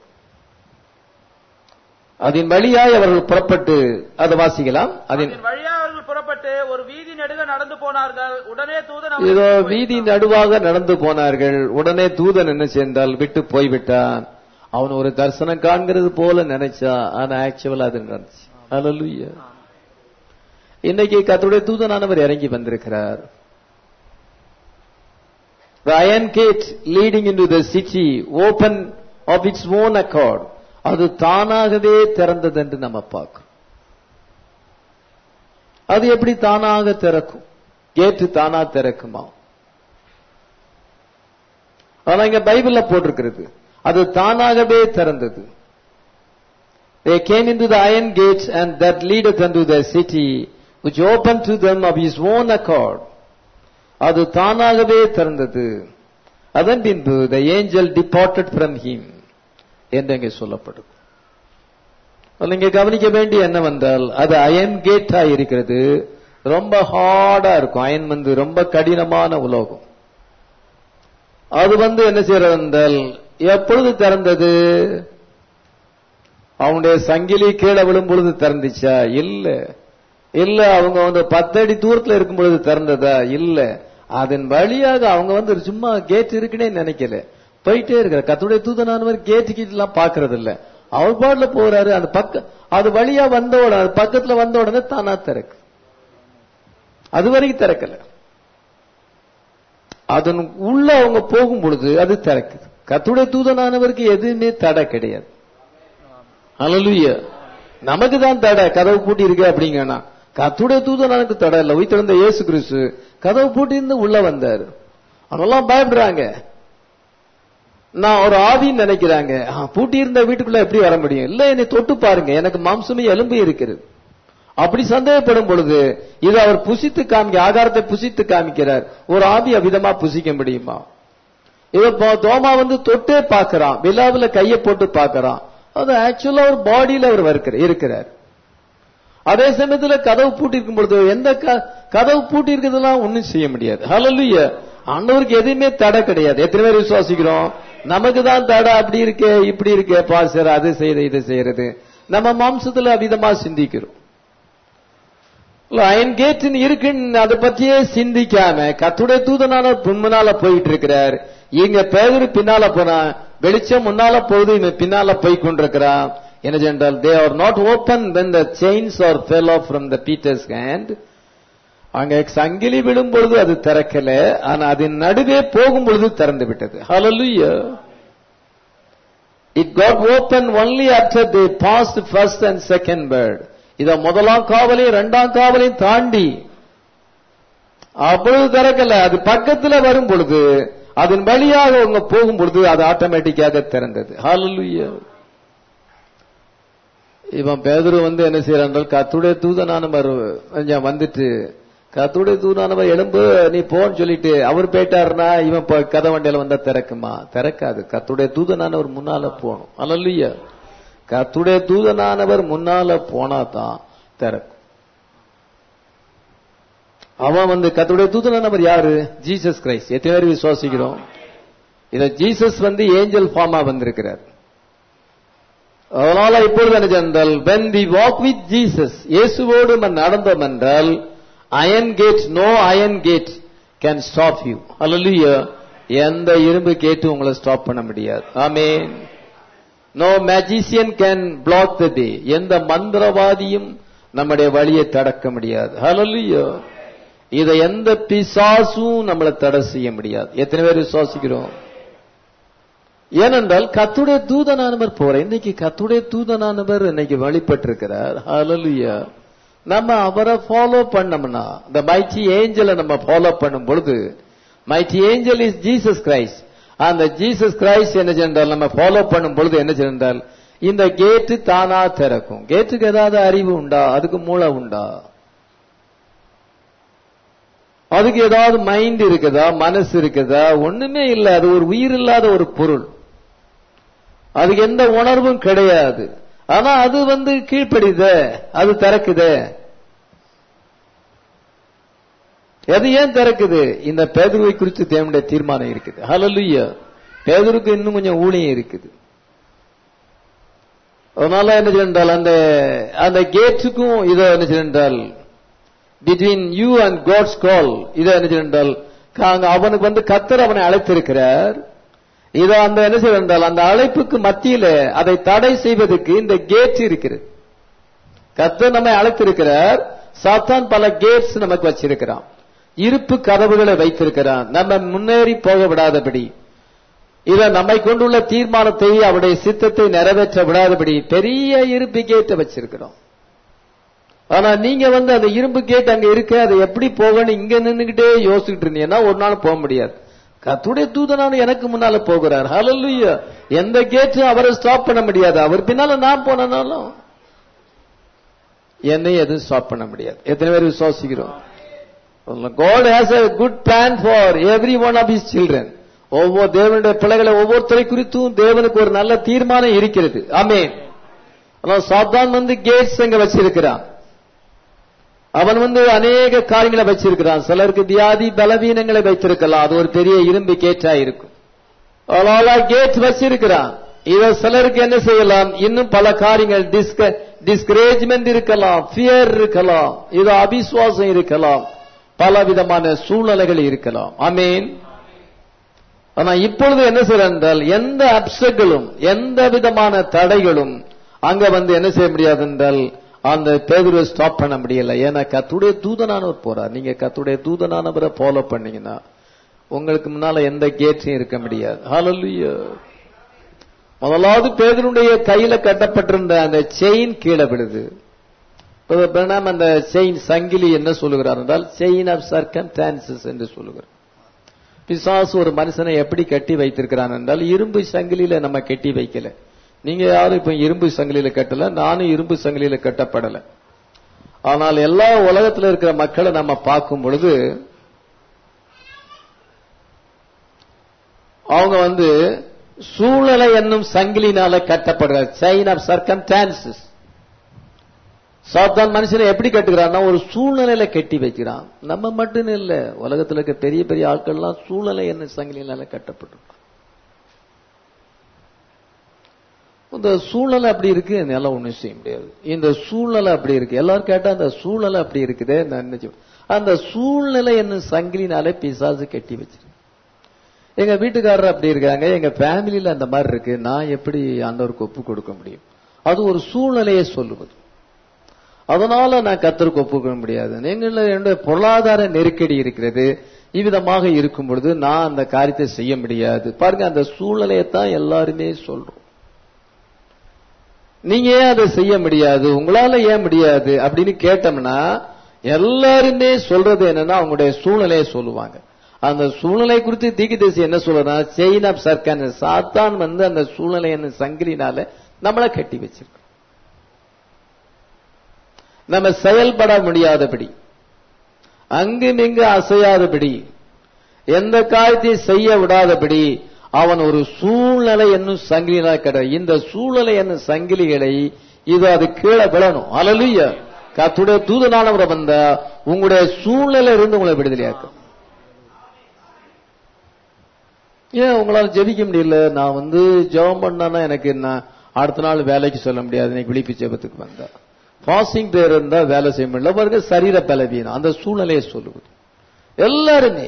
அதன் வழியாய் அவர்கள் புறப்பட்டு அதை வாசிக்கலாம் அதன்
அதன் வழியா அவர்கள் புறப்பட்டு ஒரு வீதி நெடுக நடந்து போனார்கள் உடனே தூதன்
இதோ
அவர்களை
வீதி
போய்விட்டான்.
நடுவாக நடந்து போனார்கள் உடனே தூதன் என்ன செய்தால் விட்டு போய்விட்டான் அவன் ஒரு தரிசனம் காண்கிறது போல நினைச்சான் ஆனா ஆக்சுவலா அது நடந்துச்சு Hallelujah. இன்னைக்கு கர்த்தருடைய தூதனானவர் இறங்கி வந்திருக்கிறார் The iron gate leading into the city open of its own accord. அது தானாகவே திறந்தது என்று நம்ம பார்க்கிறோம் அது எப்படி தானாக திறக்கும் கேட்டு தானா திறக்குமா ஆனா இங்க பைபிள்ல போட்டிருக்கிறது அது தானாகவே திறந்தது They came into the iron gates and that leadeth unto the city, which opened to them of his own accord. அது தானாகவே திறந்தது அதன் பின்பு the angel departed from him என்று இங்கே சொல்லப்படுது அதுல இங்க கவனிக்க வேண்டிய என்னவென்றால் அது அயன் கேட்டா இருக்கிறது ரொம்ப ஹார்டா இருக்கும் அயன் வந்து ரொம்ப கடினமான உலோகம் அது வந்து என்ன செய்யறது என்றால் எப்பொழுது திறந்தது அவனுடைய சங்கிலி கீழே விழும் பொழுது திறந்துச்சா இல்ல இல்ல அவங்க வந்து பத்தடி தூரத்துல இருக்கும் பொழுது திறந்ததா இல்ல அதன் வழியாக அவங்க வந்து சும்மா கேட் இருக்குன்னே நினைக்கல போயிட்டே இருக்கிற கத்துடைய தூதனானவர் கேட்டு கீட்டு எல்லாம் பாக்குறது இல்ல அவர் பாட்டுல போறாரு அந்த பக்க அது வழியா வந்த உடனே அது பக்கத்துல வந்த உடனே தானா திறக்கு அது வரைக்கும் திறக்கல அதன் உள்ள அவங்க போகும் பொழுது அது திறக்குது கத்துடைய தூதனானவருக்கு எதுவுமே தடை கிடையாது அலலுய நமக்கு தான் தடை கதவு பூட்டி இருக்கு அப்படிங்கன்னா கத்துடைய தூதனானுக்கு தடை இல்லை உயிர்த்தெழுந்த இயேசு கிறிஸ்து கதவு பூட்டி இருந்து உள்ள வந்தாரு அவனெல்லாம் பயப்படுறாங்க நான் ஒரு ஆவின்னு நினைக்கிறாங்க ஆ, பூட்டி இருந்த வீட்டுக்குள்ள எப்படி வர முடியும் இல்ல என்னை தொட்டு பாருங்க எனக்கு மாம்சமே எலும்பு இருக்கிறது அப்படி சந்தேகப்படும் பொழுது இது அவர் புசித்து காமிக்க ஆகாரத்தை புசித்து காமிக்கிறார் ஒரு ஆவி அவ்விதமா புசிக்க முடியுமா இவ போ- தோமா வந்து தொட்டே பார்க்கறான் விழாவுல கையை போட்டு பார்க்கறான் அது ஆக்சுவலா ஒரு பாடியில அவர் வருக்கிற- இருக்கிறார் அதே சமயத்துல கதவு பூட்டி இருக்கும் பொழுது எந்த க- கதவு பூட்டி இருக்கிறதெல்லாம் ஒண்ணும் செய்ய முடியாது ஹalleluya ஆண்டவருக்கு எதுவுமே தடை கிடையாது எத்தனை பேர் விசுவாசிக்கிறோம் நமக்கு தான் தடை அப்படி இருக்கே இப்படி இருக்கே பாசர் அது செய்யறது இது செய்யறது நம்ம மாம்சத்துல அவிதமா சிந்திக்கிறோம் அயன் கேட்னு இருக்குன்னு அதை பத்தியே சிந்திக்காம கத்துடைய தூதனால முன்னால போயிட்டு இருக்கிறார் இங்க பேதரு பின்னால போனா வெளிச்சம் முன்னால போகுது இவன் பின்னால போய் கொண்டிருக்கிறான் என்ன சென்றால் they are not open when the chains are fell off from the Peter's hand அங்க சங்கிலி விழும் பொழுது அது திறக்கல ஆனா அதன் நடுவே போகும் பொழுது திறந்து விட்டது ஹalleluya it got open only after they passed first and second ward இத முதலாம் காவலையும் இரண்டாம் காவலையும் தாண்டி அப்பொழுது திறக்கல அது பக்கத்துல வரும் பொழுது அதன் வழியாக அவங்க போகும் பொழுது அது ஆட்டோமேட்டிக்காக திறந்தது ஹalleluya இவன் பேதுரு வந்து என்ன செய்யறான் என்றால் கத்துடைய தூதனானவர் கொஞ்சம் வந்துட்டு கத்துடைய தூதனானவர் எலும்பு நீ போன்னு சொல்லிட்டு அவர் போயிட்டாருன்னா இவன் இப்ப கதை வண்டியில வந்தா திறக்குமா திறக்காது கத்துடைய தூதனானவர் முன்னால போகணும் அல்லல்லையா கத்துடைய தூதனானவர் முன்னால போனா தான் திறக்கும் அவன் வந்து கத்துடைய தூதனானவர் யாரு ஜீசஸ் கிரைஸ்ட் எத்தனை பேர் விசுவாசிக்கிறோம் இத ஜீசஸ் வந்து ஏஞ்சல் ஃபார்மா வந்திருக்கிறார் அதனால இப்பொழுது என்ன என்றால் when we walk with Jesus இயேசுவோடு நம்ம நடந்தோம் என்றால் iron gate no iron gate can stop you அல்ல எந்த இரும்பு கேட்டு உங்களை ஸ்டாப் பண்ண முடியாது amen no magician can block the day எந்த மந்திரவாதியும் நம்முடைய வழியை தடக்க முடியாது ஹalleluya இதை எந்த பிசாசும் நம்மளை தடை செய்ய முடியாது எத்தனை பேர் விசுவாசிக்கிறோம் ஏனென்றால் கத்துடைய தூதனானவர் போற இன்னைக்கு கத்துடைய தூதனானவர் இன்னைக்கு வழிபட்டிருக்கிறார் ஹalleluya நம்ம அவரை ஃபாலோ பண்ணோம்னா இந்த மைட்டி ஏஞ்சலை நம்ம ஃபாலோ பண்ணும் பொழுது mighty angel is Jesus Christ அந்த ஜீசஸ் கிரைஸ்ட் என்ன சென்றால் நம்ம ஃபாலோ பண்ணும் பொழுது என்ன சென்றால் இந்த கேட்டு தானா திறக்கும் கேட்டுக்கு ஏதாவது அறிவு உண்டா அதுக்கு மூளை உண்டா அதுக்கு ஏதாவது மைண்ட் இருக்குதா மனசு இருக்குதா ஒண்ணுமே இல்ல அது ஒரு உயிர் இல்லாத ஒரு பொருள் அதுக்கு எந்த உணர்வும் கிடையாது ஆனா அது வந்து கீழ்ப்படித அது திறக்குதே எது ஏன் திறக்குது இந்த பேதுருவை குறித்து தேவனுடைய தீர்மானம் இருக்குது ஹalleluya பேதுருக்கு இன்னும் கொஞ்சம் ஊழியம் இருக்குது அதனால என்ன சென்றால் அந்த அந்த கேட்டுக்கும் இதை என்ன சென்றால் between you and God's call இதை என்ன சென்றால் அவனுக்கு வந்து கத்தர் அவனை அழைத்திருக்கிறார் இதை அந்த என்ன செய்ய என்றால் அந்த அழைப்புக்கு மத்தியில அதை தடை செய்வதற்கு இந்த கேட் இருக்கிறது கத்தர் நம்மை அழைத்திருக்கிறார் சாத்தான் பல கேட்ஸ் நமக்கு வச்சிருக்கிறான் இருப்பு கதவுகளை வைத்திருக்கிறான் நம்ம முன்னேறி போக விடாதபடி இத நம்மை கொண்டுள்ள தீர்மானத்தை அவருடைய சித்தத்தை நிறைவேற்ற விடாதபடி பெரிய இருப்பு கேட்டை வச்சிருக்கிறோம் ஆனா நீங்க வந்து அந்த இரும்பு கேட் அங்க இருக்கு அதை எப்படி போகணும் இங்க நின்னுகிட்டே யோசிச்சுட்டு இருந்தீங்கன்னா ஒரு நாள் போக முடியாது கத்துடைய தூதனான எனக்கு முன்னால போகிறார் ஹalleluya எந்த கேட்டும் அவரை ஸ்டாப் பண்ண முடியாது அவர் பின்னால நான் போனாலும் என்னை எதுவும் ஸ்டாப் பண்ண முடியாது எத்தனை பேர் விசுவாசிக்கிறோம் God has a good plan for every one of his children ஒவ்வொரு தேவனுடைய பிள்ளைகளை ஒவ்வொருத்தரை குறித்தும் தேவனுக்கு ஒரு நல்ல தீர்மானம் இருக்கிறது ஆமென் ஆனால் சாத்தான் வந்து கேட்ஸ் அங்க வச்சிருக்கிறான் அவன் வந்து அநேக காரியங்களை வச்சிருக்கிறான் சிலருக்கு வியாதி பலவீனங்களை வைத்திருக்கலாம் அது ஒரு பெரிய இரும்பு கேட்டா இருக்கும் அதனால கேட் வச்சிருக்கிறான் இத சிலருக்கு என்ன செய்யலாம் இன்னும் பல காரியங்கள் டிஸ்க டிஸ்கரேஜ்மெண்ட் இருக்கலாம் ஃபியர் இருக்கலாம் இது அபிசுவாசம் இருக்கலாம் பல விதமான சூழ்நிலைகள் இருக்கலாம் ஆமீன் ஆனா இப்பொழுது என்ன செய்ய என்றால் எந்த அப்சங்களும் எந்த விதமான தடைகளும் அங்க வந்து என்ன செய்ய முடியாது என்றால் அந்த பேதுருவை ஸ்டாப் பண்ண முடியல ஏன்னா கத்துடைய தூதனானவர் போறார் நீங்க கத்துடைய தூதனானவரை ஃபாலோ பண்ணீங்கன்னா உங்களுக்கு முன்னால எந்த கேட்டும் இருக்க முடியாது ஹalleluya முதலாவது பேதனுடைய கையில கட்டப்பட்டிருந்த அந்த செயின் கீழே விழுது பிரணாம் அந்த செயின் சங்கிலி என்ன சொல்லுகிறார் என்றால் செயின் ஆஃப் சர்க்கம்டான்சஸ் என்று சொல்லுகிறார் பிசாசு ஒரு மனுஷனை எப்படி கட்டி வைத்திருக்கிறான் என்றால் இரும்பு சங்கிலியில நம்ம கட்டி வைக்கல நீங்க யாரும் இப்ப இரும்பு சங்கிலியில கட்டல நானும் இரும்பு சங்கிலியில கட்டப்படல ஆனால் எல்லா உலகத்துல இருக்கிற மக்களை நம்ம பார்க்கும் பொழுது அவங்க வந்து சூழ்நிலை என்னும் சங்கிலினால கட்டப்படுறார் செயின் ஆஃப் சர்க்கம்டான்சஸ் சாத்தான் மனுஷனை எப்படி கட்டுகிறான்னா ஒரு சூழ்நிலையில கட்டி வைக்கிறான் நம்ம மட்டும் இல்ல உலகத்துல இருக்க பெரிய பெரிய ஆட்கள்லாம் சூழ்நிலை என்ன சங்கிலினால கட்டப்பட்டிருக்கான் இந்த சூழ்நிலை அப்படி இருக்கு என்னால ஒண்ணும் செய்ய முடியாது இந்த சூழ்நிலை அப்படி இருக்கு எல்லாரும் கேட்டா அந்த சூழ்நிலை அப்படி இருக்குதே நான் என்ன செய்வேன்? அந்த சூழ்நிலை என்ன சங்கிலினாலே பிசாசு கட்டி வச்சிருக்கு எங்க வீட்டுக்காரர் அப்படி இருக்காங்க எங்க ஃபேமிலியில அந்த மாதிரி இருக்கு நான் எப்படி ஆண்டவருக்கு ஒப்பு கொடுக்க முடியும் அது ஒரு சூழ்நிலையை சொல்லுவது அதனால நான் கத்தருக்கு ஒப்புக்க முடியாது எங்கள என்னுடைய பொருளாதார நெருக்கடி இருக்கிறது இவ்விதமாக இருக்கும் பொழுது நான் அந்த காரியத்தை செய்ய முடியாது பாருங்க அந்த சூழ்நிலையை தான் எல்லாருமே சொல்றோம் நீங்க ஏன் அதை செய்ய முடியாது உங்களால ஏன் முடியாது அப்படின்னு கேட்டோம்னா எல்லாருமே சொல்றது என்னன்னா அவங்களுடைய சூழ்நிலையை சொல்லுவாங்க அந்த சூழ்நிலை குறித்து தீகிதேசி என்ன சொல்றா செயின் ஆஃப் சர்க்கான் சாத்தான் வந்து அந்த சூழ்நிலை சங்கிலினால நம்மளை கட்டி வச்சிருக்கு நம்ம செயல்பட முடியாதபடி அங்கும் இங்கு அசையாதபடி எந்த காரியத்தையும் செய்ய விடாதபடி அவன் ஒரு சூழ்நிலை என்னும் சங்கிலினா கடை இந்த சூழ்நிலை என்னும் சங்கிலிகளை இது அது கீழே விழணும் அலலுய கத்துடைய தூதனானவரை வந்த உங்களுடைய சூழ்நிலை இருந்து உங்களை விடுதலையாக்கும் ஏன் உங்களால ஜெபிக்க முடியல நான் வந்து ஜெபம் பண்ணானா எனக்கு என்ன அடுத்த நாள் வேலைக்கு சொல்ல முடியாது இன்னைக்கு விழிப்பு ஜெபத்துக்கு வந்தா பாசிங் பேர் இருந்தா வேலை செய்ய முடியல பாருங்க சரீர பலவீனம் அந்த சூழ்நிலையை சொல்லுவது எல்லாருமே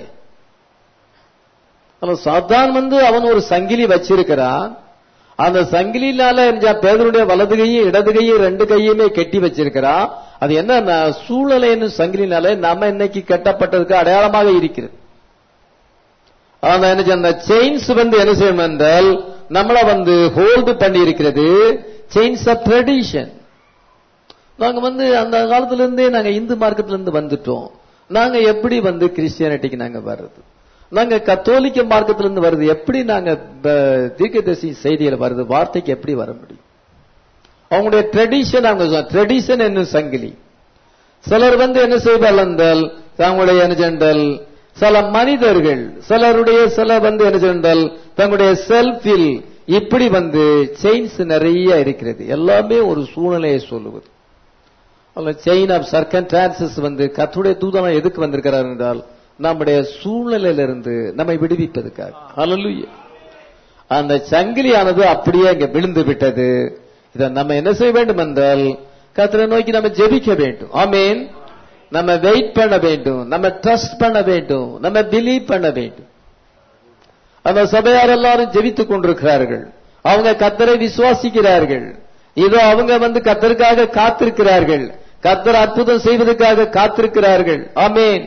ஆனா சாத்தான் வந்து அவன் ஒரு சங்கிலி வச்சிருக்கிறான் அந்த சங்கிலினால பேதனுடைய வலது கையும் இடது கையும் ரெண்டு கையுமே கெட்டி வச்சிருக்கிறான் அது என்ன சூழ்நிலைன்னு சங்கிலினால நம்ம இன்னைக்கு கட்டப்பட்டதுக்கு அடையாளமாக இருக்கிறது ஆனா என்ன அந்த செயின்ஸ் வந்து என்ன செய்யணும் என்றால் நம்மள வந்து ஹோல்டு பண்ணி இருக்கிறது செயின்ஸ் ஆஃப் ட்ரெடிஷன் நாங்க வந்து அந்த காலத்துல இருந்தே நாங்க இந்து மார்க்கத்துல இருந்து வந்துட்டோம் நாங்க எப்படி வந்து கிறிஸ்டியானிட்டிக்கு நாங்க வர்றது நாங்க கத்தோலிக்க மார்க்கத்துல இருந்து வருது எப்படி நாங்க தீர்க்கதரிசி செய்தியில வருது வார்த்தைக்கு எப்படி வர முடியும் அவங்களுடைய ட்ரெடிஷன் அவங்க ட்ரெடிஷன் என்னும் சங்கிலி சிலர் வந்து என்ன செய்வார்கள் என்றால் தங்களுடைய என்ன சென்றால் சில மனிதர்கள் சிலருடைய சில வந்து என்ன சென்றால் தங்களுடைய செல்ஃபில் இப்படி வந்து செயின்ஸ் நிறைய இருக்கிறது எல்லாமே ஒரு சூழ்நிலையை சொல்லுவது செயின் ஆஃப் சர்க்கன்டான்சஸ் வந்து கத்துடைய தூதனம் எதுக்கு வந்திருக்கிறார் என்றால் நம்முடைய சூழ்நிலையிலிருந்து நம்மை விடுவிப்பதுக்காக ஹalleluya அந்த சங்கிலியானது அப்படியே அங்க விழுந்து விட்டது இதை நம்ம என்ன செய்ய வேண்டும் என்றால் கத்தரை நோக்கி நம்ம ஜெபிக்க வேண்டும் ஆமீன் நம்ம வெயிட் பண்ண வேண்டும் நம்ம ட்ரஸ்ட் பண்ண வேண்டும் நம்ம பிலீவ் பண்ண வேண்டும் அந்த சபையார் எல்லாரும் ஜெபித்துக் கொண்டிருக்கிறார்கள் அவங்க கத்தரை விசுவாசிக்கிறார்கள் இதோ அவங்க வந்து கத்தருக்காக காத்திருக்கிறார்கள் கத்தர் அற்புதம் செய்வதற்காக காத்திருக்கிறார்கள் ஆமேன்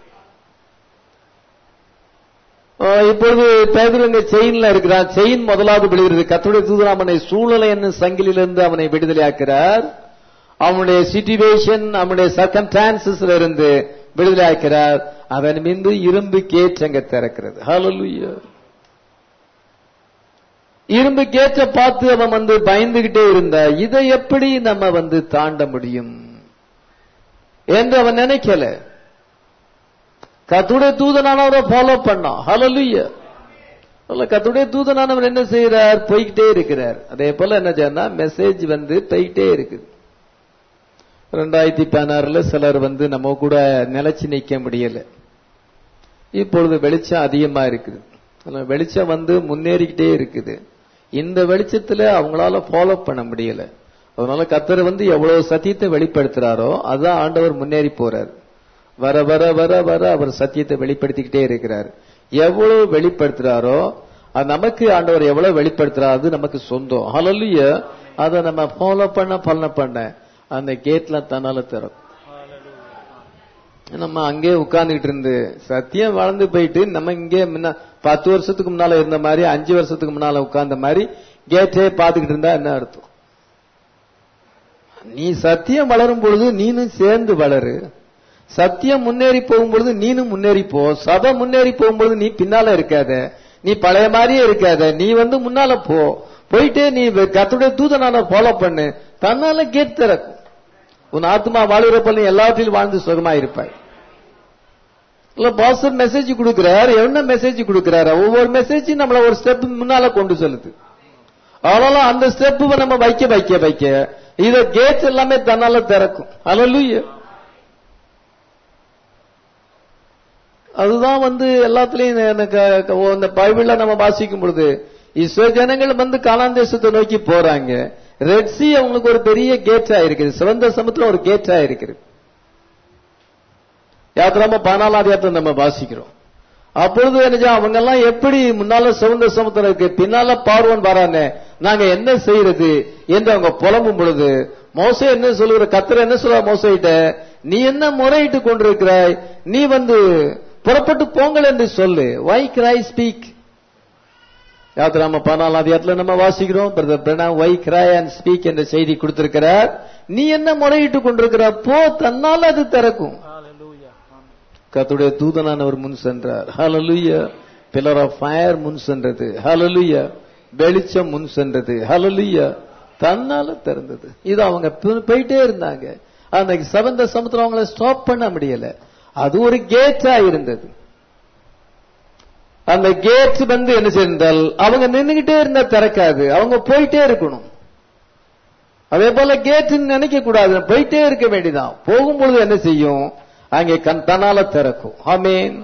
இப்பொழுது பேதருங்க செயின்ல இருக்கிறான் செயின் முதலாவது விழுகிறது கத்துடைய தூதர் அவனை சூழ்நிலை என்னும் சங்கிலிருந்து அவனை விடுதலையாக்கிறார் அவனுடைய சிச்சுவேஷன் அவனுடைய சர்க்கம்டான்சஸ்ல இருந்து விடுதலையாக்கிறார் அவன் மீது இரும்பு கேற்றங்க திறக்கிறது ஹalleluya இரும்பு கேற்ற பார்த்து அவன் வந்து பயந்துகிட்டே இருந்தா இதை எப்படி நம்ம வந்து தாண்ட முடியும் என்று அவன் நினைக்கல கத்துடைய தூதனானவரை ஃபாலோ பண்ணான் ஹalleluya கத்துடைய தூதனானவர் என்ன செய்யறார் போய்கிட்டே இருக்கிறார் அதே போல என்ன செய்யறா மெசேஜ் வந்து போய்கிட்டே இருக்குது ரெண்டாயிரத்தி பதினாறுல சிலர் வந்து நம்ம கூட நிலைச்சு நிக்க முடியல இப்பொழுது வெளிச்சம் அதிகமா இருக்குது அதுல வெளிச்சம் வந்து முன்னேறிக்கிட்டே இருக்குது இந்த வெளிச்சத்துல அவங்களால ஃபாலோ பண்ண முடியல அதனால கத்தர் வந்து எவ்வளவு சத்தியத்தை வெளிப்படுத்துறாரோ அதான் ஆண்டவர் முன்னேறி போறார் வர வர வர வர அவர் சத்தியத்தை வெளிப்படுத்திக்கிட்டே இருக்கிறார் எவ்வளவு வெளிப்படுத்துறாரோ அது நமக்கு ஆண்டவர் எவ்வளவு வெளிப்படுத்துறாரு அது நமக்கு சொந்தம் ஹalleluya அதை நம்ம ஃபாலோ பண்ண பண்ண பண்ண அந்த கேட்ல தன்னால திறக்கும் நம்ம அங்கே உட்கார்ந்துகிட்டு இருந்து சத்தியம் வளர்ந்து போயிட்டு நம்ம இங்கே முன்ன பத்து வருஷத்துக்கு முன்னால இருந்த மாதிரி அஞ்சு வருஷத்துக்கு முன்னால உட்கார்ந்த மாதிரி கேட்டே பார்த்துக்கிட்டு இருந்தா என்ன அர்த்தம் நீ சத்தியம் வளரும் பொழுது நீனும் சேர்ந்து வளரு சத்தியம் முன்னேறி போகும்பொழுது நீனும் முன்னேறி போ சபை முன்னேறி போகும்பொழுது நீ பின்னால இருக்காத நீ பழைய மாதிரியே இருக்காத நீ வந்து முன்னால போ போயிட்டே நீ கத்துடைய தூதனால ஃபாலோ பண்ணு தன்னால கேட் திறக்கும் உன் ஆத்மா வாழ்கிறப்ப நீ எல்லாத்திலும் வாழ்ந்து சுகமா இருப்பாய் இல்ல பாஸ்டர் மெசேஜ் கொடுக்கிறார் என்ன மெசேஜ் கொடுக்கிறாரு ஒவ்வொரு மெசேஜும் நம்மள ஒரு ஸ்டெப் முன்னால கொண்டு செல்லுது அதனால அந்த ஸ்டெப் நம்ம வைக்க வைக்க வைக்க இத கேட்ஸ் எல்லாமே தன்னால திறக்கும் அல்ல அதுதான் வந்து எல்லாத்துலயும் எனக்கு இந்த பைபிள்ல நம்ம வாசிக்கும் பொழுது இஸ்ரோ ஜனங்கள் வந்து காலான் தேசத்தை நோக்கி போறாங்க ரெட் சி அவங்களுக்கு ஒரு பெரிய கேட்டா இருக்குது சிவந்த சமுத்திரம் ஒரு கேட்டா இருக்குது யாத்திராம பதினாலாம் யாத்திரை நம்ம வாசிக்கிறோம் அப்பொழுது என்ன அவங்க எல்லாம் எப்படி முன்னால சிவந்த சமுத்திரம் இருக்கு பின்னால பார்வன் வரானே நாங்க என்ன செய்யறது என்று அவங்க புலம்பும் பொழுது மோசை என்ன சொல்லுகிற கத்திர என்ன சொல்ற மோசையிட்ட நீ என்ன முறையிட்டு கொண்டிருக்கிறாய் நீ வந்து புறப்பட்டு போங்கள் என்று சொல்லு வை கிரை ஸ்பீக் யாத்திராம பதினாலாம் அதிகாரத்துல நம்ம வாசிக்கிறோம் brother Branham why cry and speak என்ற செய்தி கொடுத்திருக்கிறார் நீ என்ன முறையிட்டு கொண்டிருக்கிற போ தன்னால் அது திறக்கும் கத்துடைய தூதனானவர் முன் சென்றார் ஹலலுயா பில்லர் ஆஃப் ஃபயர் முன் சென்றது ஹலலுயா வெளிச்சம் முன் சென்றது ஹலலுயா தன்னால திறந்தது இது அவங்க போயிட்டே இருந்தாங்க அந்த செவந்த சமுத்திரம் அவங்கள ஸ்டாப் பண்ண முடியல அது ஒரு கேட்டா இருந்தது அந்த கேட் வந்து என்ன செய்தால் அவங்க நின்றுகிட்டே இருந்தா திறக்காது அவங்க போயிட்டே இருக்கணும் அதே போல கேட் நினைக்க கூடாது போயிட்டே இருக்க வேண்டியதான் போகும்பொழுது என்ன செய்யும் அங்கே கண் தன்னால திறக்கும் ஆமேன்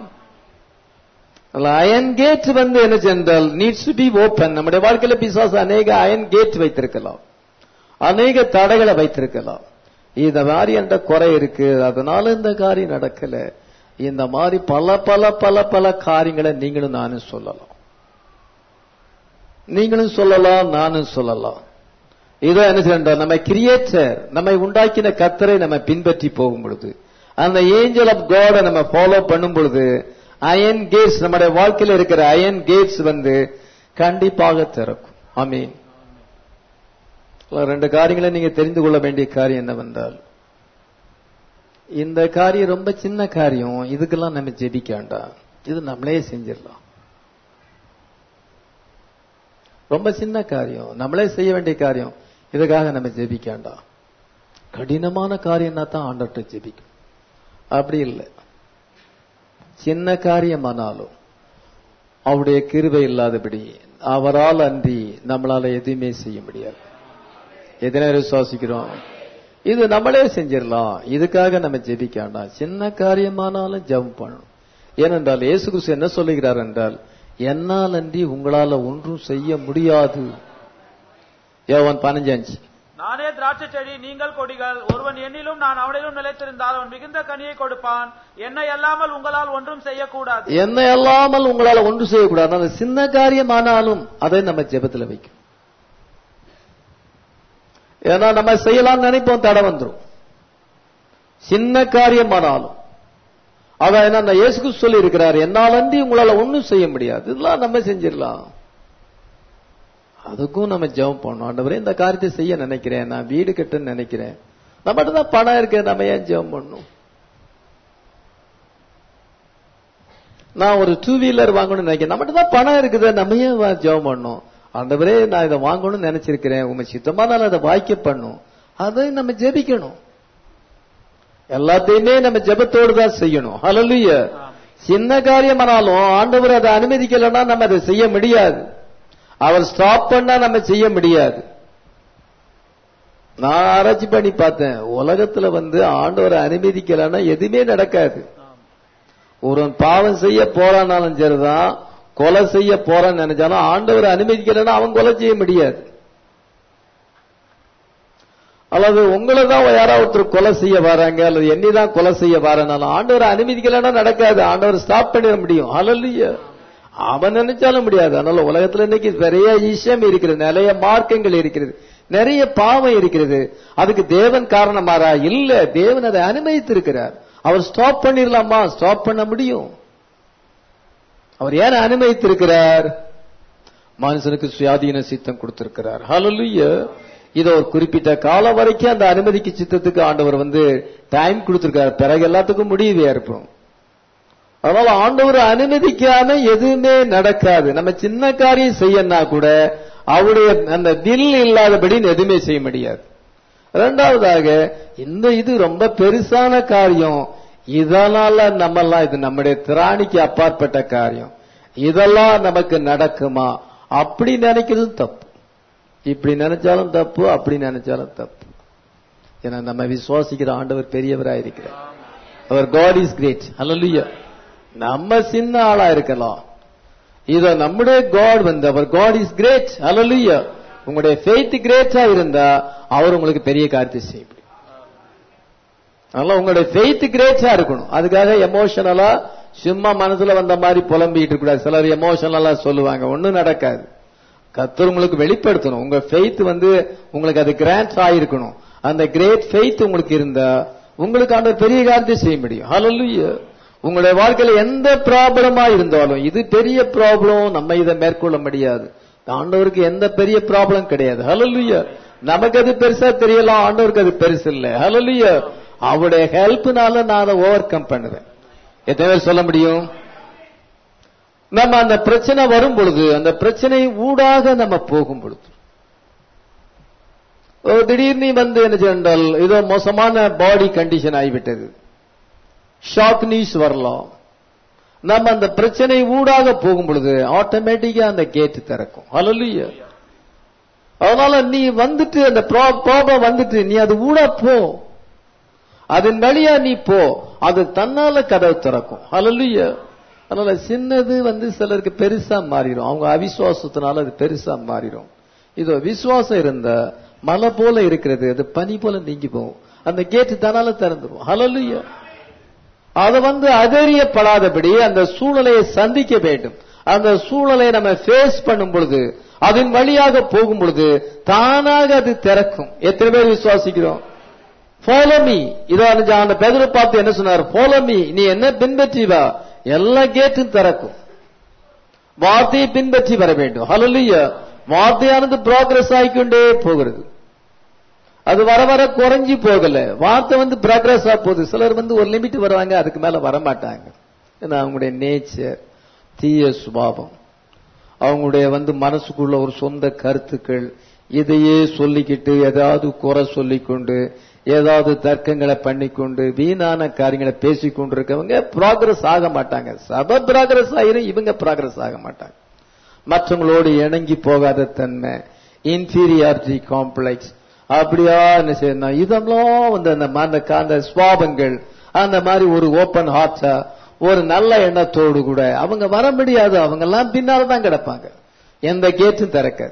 அயன் கேட் வந்து என்ன சென்றால் நீட்ஸ் டு பி ஓபன் நம்முடைய வாழ்க்கையில பிசாசு அநேக அயன் கேட் வைத்திருக்கலாம் அநேக தடைகளை வைத்திருக்கலாம் இந்த மாதிரி என்ற குறை இருக்கு அதனால இந்த காரியம் நடக்கல இந்த மாதிரி பல பல பல பல காரியங்களை நீங்களும் நானும் சொல்லலாம் நீங்களும் சொல்லலாம் நானும் சொல்லலாம் இதோ என்ன செய்யணும் நம்ம கிரியேட்டர் நம்மை உண்டாக்கின கத்தரை நம்ம பின்பற்றி போகும் பொழுது அந்த ஏஞ்சல் ஆஃப் காட நம்ம ஃபாலோ பண்ணும் பொழுது அயன் கேட்ஸ் நம்முடைய வாழ்க்கையில் இருக்கிற அயன் கேட்ஸ் வந்து கண்டிப்பாக திறக்கும் ஆமீன் ரெண்டு காரியங்களை நீங்க தெரிந்து கொள்ள வேண்டிய காரியம் என்னவென்றால் இந்த காரியம் ரொம்ப சின்ன காரியம் இதுக்கெல்லாம் நம்ம ஜெபிக்க வேண்டாம் இது நம்மளே செஞ்சிடலாம் ரொம்ப சின்ன காரியம் நம்மளே செய்ய வேண்டிய காரியம் இதுக்காக நம்ம ஜெபிக்க வேண்டாம் கடினமான காரியம்னா தான் ஆண்டர்கிட்ட ஜெபிக்கும் அப்படி இல்லை சின்ன காரியமானாலும் அவருடைய கிருபை இல்லாதபடி அவரால் அன்றி நம்மளால எதுவுமே செய்ய முடியாது எதனை விசுவாசிக்கிறோம் இது நம்மளே செஞ்சிடலாம் இதுக்காக நம்ம ஜெபிக்க வேண்டாம் சின்ன காரியமானாலும் ஜெபம் பண்ணணும் ஏனென்றால் இயேசு கிறிஸ்து என்ன சொல்லுகிறார் என்றால் என்னால் அன்றி உங்களால ஒன்றும் செய்ய முடியாது யோவான் பதினஞ்சு
நானே திராட்சை செடி நீங்கள் கொடிகள் ஒருவன் என்னிலும் நான் அவனிலும் நிலைத்திருந்தால் அவன் மிகுந்த கனியை கொடுப்பான் என்னை அல்லாமல் உங்களால் ஒன்றும் செய்யக்கூடாது
என்ன அல்லாமல் உங்களால ஒன்று செய்யக்கூடாது அந்த சின்ன காரியமானாலும் அதை நம்ம ஜெபத்துல வைக்கும் ஏன்னா நம்ம செய்யலாம் நினைப்போம் தடை வந்துடும் சின்ன காரியமானாலும் அதான் என்ன இயேசுக்கு சொல்லி இருக்கிறார் என்னால் அன்றி உங்களால ஒன்றும் செய்ய முடியாது இதெல்லாம் நம்ம செஞ்சிடலாம் அதுக்கும் நம்ம ஜெபம் பண்ணோம் ஆண்டவரே இந்த காரியத்தை செய்ய நினைக்கிறேன் நான் வீடு கட்டுன்னு நினைக்கிறேன் நம்மகிட்ட தான் பணம் இருக்கு நம்ம ஏன் ஜெபம் பண்ணும் நான் ஒரு டூ வீலர் வாங்கணும்னு நினைக்கிறேன் நம்மகிட்ட தான் பணம் இருக்குது நம்ம ஏன் ஜெபம் பண்ணோம் ஆண்டவரே நான் இதை வாங்கணும்னு நினைச்சிருக்கிறேன் உங்க சித்தமா நான் அதை வாய்க்க பண்ணும் அதை நம்ம ஜெபிக்கணும் எல்லாத்தையுமே நம்ம ஜெபத்தோடு தான் செய்யணும் ஹலலுய சின்ன காரியமானாலும் ஆண்டவர் அதை அனுமதிக்கலன்னா நம்ம அதை செய்ய முடியாது அவர் ஸ்டாப் பண்ணா நம்ம செய்ய முடியாது நான் ஆராய்ச்சி பண்ணி பார்த்தேன் உலகத்துல வந்து ஆண்டவரை அனுமதிக்கலன்னா எதுவுமே நடக்காது ஒருவன் பாவம் செய்ய போறானாலும் சரிதான் கொலை செய்ய போறேன்னு நினைச்சாலும் ஆண்டவர் அனுமதிக்கலைன்னா அவன் கொலை செய்ய முடியாது அல்லது உங்களை தான் யாராவது ஒருத்தர் கொலை செய்ய வராங்க அல்லது என்னை தான் கொலை செய்ய வரனாலும் ஆண்டவர் அனுமதிக்கலைன்னா நடக்காது ஆண்டவர் ஸ்டாப் பண்ணிட முடியும் அல்ல அவன் நினைச்சாலும் முடியாது அதனால உலகத்துல இன்னைக்கு நிறைய விஷயம் இருக்கிறது நிறைய மார்க்கங்கள் இருக்கிறது நிறைய பாவம் இருக்கிறது அதுக்கு தேவன் காரணமாரா இல்ல தேவன் அதை அனுமதித்திருக்கிறார் அவர் ஸ்டாப் பண்ணிடலாமா ஸ்டாப் பண்ண முடியும் அவர் ஏன் அனுமதித்திருக்கிறார் மனுஷனுக்கு சுயாதீன சித்தம் கொடுத்திருக்கிறார் ஹalleluya இதை ஒரு குறிப்பிட்ட காலம் வரைக்கும் அந்த அனுமதிக்கு சித்தத்துக்கு ஆண்டவர் வந்து டைம் கொடுத்திருக்காரு பிறகு எல்லாத்துக்கும் முடிவு ஏற்படும் அதனால ஆண்டவர் அனுமதிக்காம எதுவுமே நடக்காது நம்ம சின்ன காரியம் செய்யனா கூட அவருடைய அந்த வில் இல்லாதபடி எதுவுமே செய்ய முடியாது இரண்டாவதாக இந்த இது ரொம்ப பெருசான காரியம் இதனால நம்மெல்லாம் இது நம்முடைய திராணிக்கு அப்பாற்பட்ட காரியம் இதெல்லாம் நமக்கு நடக்குமா அப்படி நினைக்கிறது தப்பு இப்படி நினைச்சாலும் தப்பு அப்படி நினைச்சாலும் தப்பு ஏன்னா நம்ம விசுவாசிக்கிற ஆண்டவர் பெரியவராயிருக்கிறார் அவர் காட் இஸ் கிரேட் அல்ல நம்ம சின்ன ஆளா இருக்கலாம் இத நம்முடைய காட் வந்து அவர் காட் இஸ் கிரேட் அல்ல உங்களுடைய ஃபெய்த் கிரேட்டா இருந்தா அவர் உங்களுக்கு பெரிய காரியத்தை செய்ய முடியும் அதனால உங்களுடைய ஃபெய்த் கிரேட்டா இருக்கணும் அதுக்காக எமோஷனலா சும்மா மனசுல வந்த மாதிரி புலம்பிட்டு கூடாது சிலர் எமோஷனலா சொல்லுவாங்க ஒண்ணும் நடக்காது கத்தர் உங்களுக்கு வெளிப்படுத்தணும் உங்க ஃபெய்த் வந்து உங்களுக்கு அது கிராண்ட் ஆயிருக்கணும் அந்த கிரேட் ஃபெய்த் உங்களுக்கு இருந்தா உங்களுக்கு அந்த பெரிய காரியத்தை செய்ய முடியும் ஹalleluya உங்களுடைய வாழ்க்கையில எந்த ப்ராப்ளமா இருந்தாலும் இது பெரிய ப்ராப்ளம் நம்ம இதை மேற்கொள்ள முடியாது ஆண்டவருக்கு எந்த பெரிய ப்ராப்ளம் கிடையாது ஹalleluya நமக்கு அது பெருசா தெரியலாம் ஆண்டவருக்கு அது பெருசு இல்ல ஹalleluya அவருடைய ஹெல்ப்னால நான் அதை ஓவர் கம் பண்ணுவேன் எத்தனை பேர் சொல்ல முடியும் நம்ம அந்த பிரச்சனை வரும் பொழுது அந்த பிரச்சனை ஊடாக நம்ம போகும் பொழுது ஒரு திடீர்னு வந்து என்ன சென்றால் ஏதோ மோசமான பாடி கண்டிஷன் ஆகிவிட்டது ஷாக் நியூஸ் வரலாம் நம்ம அந்த பிரச்சனை ஊடாக போகும் பொழுது ஆட்டோமேட்டிக்கா அந்த கேட் திறக்கும் ஹalleluya அதனால நீ வந்துட்டு அந்த ப்ராப்ளம் வந்துட்டு நீ அது ஊடா போ அதன் வழியா நீ போ அது தன்னால கதவு திறக்கும் ஹalleluya அதனால சின்னது வந்து சிலருக்கு பெருசா மாறிடும் அவங்க அவிசுவாசத்தினால அது பெருசா மாறிடும் இதோ விசுவாசம் இருந்தா மலை போல இருக்கிறது அது பனி போல நீங்கி போகும் அந்த கேட்டு தனால திறந்துடும் ஹalleluya அதை வந்து அதறியப்படாதபடி அந்த சூழ்நிலையை சந்திக்க வேண்டும் அந்த சூழ்நிலையை நம்ம ஃபேஸ் பண்ணும் பொழுது அதன் வழியாக போகும் பொழுது தானாக அது திறக்கும் எத்தனை பேர் விசுவாசிக்கிறோம் ஃபாலோ மீ இதோ அந்த பேதரை பார்த்து என்ன சொன்னார் ஃபாலோ மீ நீ என்ன பின்பற்றி வா எல்லா கேட்டும் திறக்கும் வார்த்தையை பின்பற்றி வர வேண்டும் ஹalleluya வார்த்தையானது ப்ராக்ரஸ் ஆகிக்கொண்டே போகிறது அது வர வர குறைஞ்சி போகல வார்த்தை வந்து ப்ராக்ரஸ் ஆக போகுது சிலர் வந்து ஒரு லிமிட் வருவாங்க அதுக்கு மேல வர மாட்டாங்க ஏன்னா அவங்களுடைய நேச்சர் தீய சுபாவம் அவங்களுடைய வந்து மனசுக்குள்ள ஒரு சொந்த கருத்துக்கள் இதையே சொல்லிக்கிட்டு ஏதாவது குறை சொல்லிக்கொண்டு ஏதாவது தர்க்கங்களை பண்ணிக்கொண்டு வீணான காரியங்களை பேசிக் கொண்டிருக்கவங்க ப்ராக்ரஸ் ஆக மாட்டாங்க சப ப்ராக்ரஸ் ஆயிரும் இவங்க ப்ராக்ரஸ் ஆக மாட்டாங்க மற்றவங்களோடு இணங்கி போகாத தன்மை இன்ஃபீரியாரிட்டி காம்ப்ளெக்ஸ் அப்படியா என்ன செய்யணும் இதெல்லாம் வந்து அந்த அந்த அந்த சுவாபங்கள் அந்த மாதிரி ஒரு ஓப்பன் ஹார்ட்ஸா ஒரு நல்ல எண்ணத்தோடு கூட அவங்க வர முடியாது அவங்க எல்லாம் பின்னால தான் கிடப்பாங்க எந்த கேட்டும் திறக்காது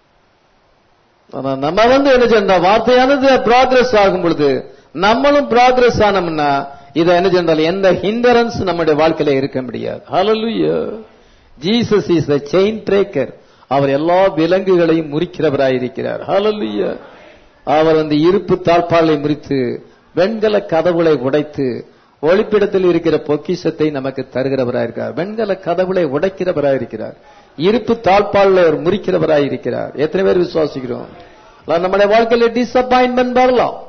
ஆனா நம்ம வந்து என்ன செய்யணும் வார்த்தையானது ப்ராக்ரஸ் ஆகும் பொழுது நம்மளும் ப்ராக்ரஸ் ஆனோம்னா இதை என்ன செஞ்சாலும் எந்த ஹிண்டரன்ஸ் நம்முடைய வாழ்க்கையில இருக்க முடியாது hallelujah Jesus is the chain breaker அவர் எல்லா விலங்குகளையும் முறிக்கிறவராயிருக்கிறார் ஹalleluya அவர் வந்து இருப்பு தாழ்பாலை முறித்து வெண்கல கதவுகளை உடைத்து ஒளிப்பிடத்தில் இருக்கிற பொக்கிஷத்தை நமக்கு தருகிறவராயிருக்கிறார் வெண்கல கதவுகளை உடைக்கிறவராயிருக்கிறார் இருப்பு தாழ்பால் அவர் முறிக்கிறவராயிருக்கிறார் எத்தனை பேர் விசுவாசிக்கிறோம் நம்முடைய வாழ்க்கையில டிசப்பாயின்மெண்ட் வரலாம்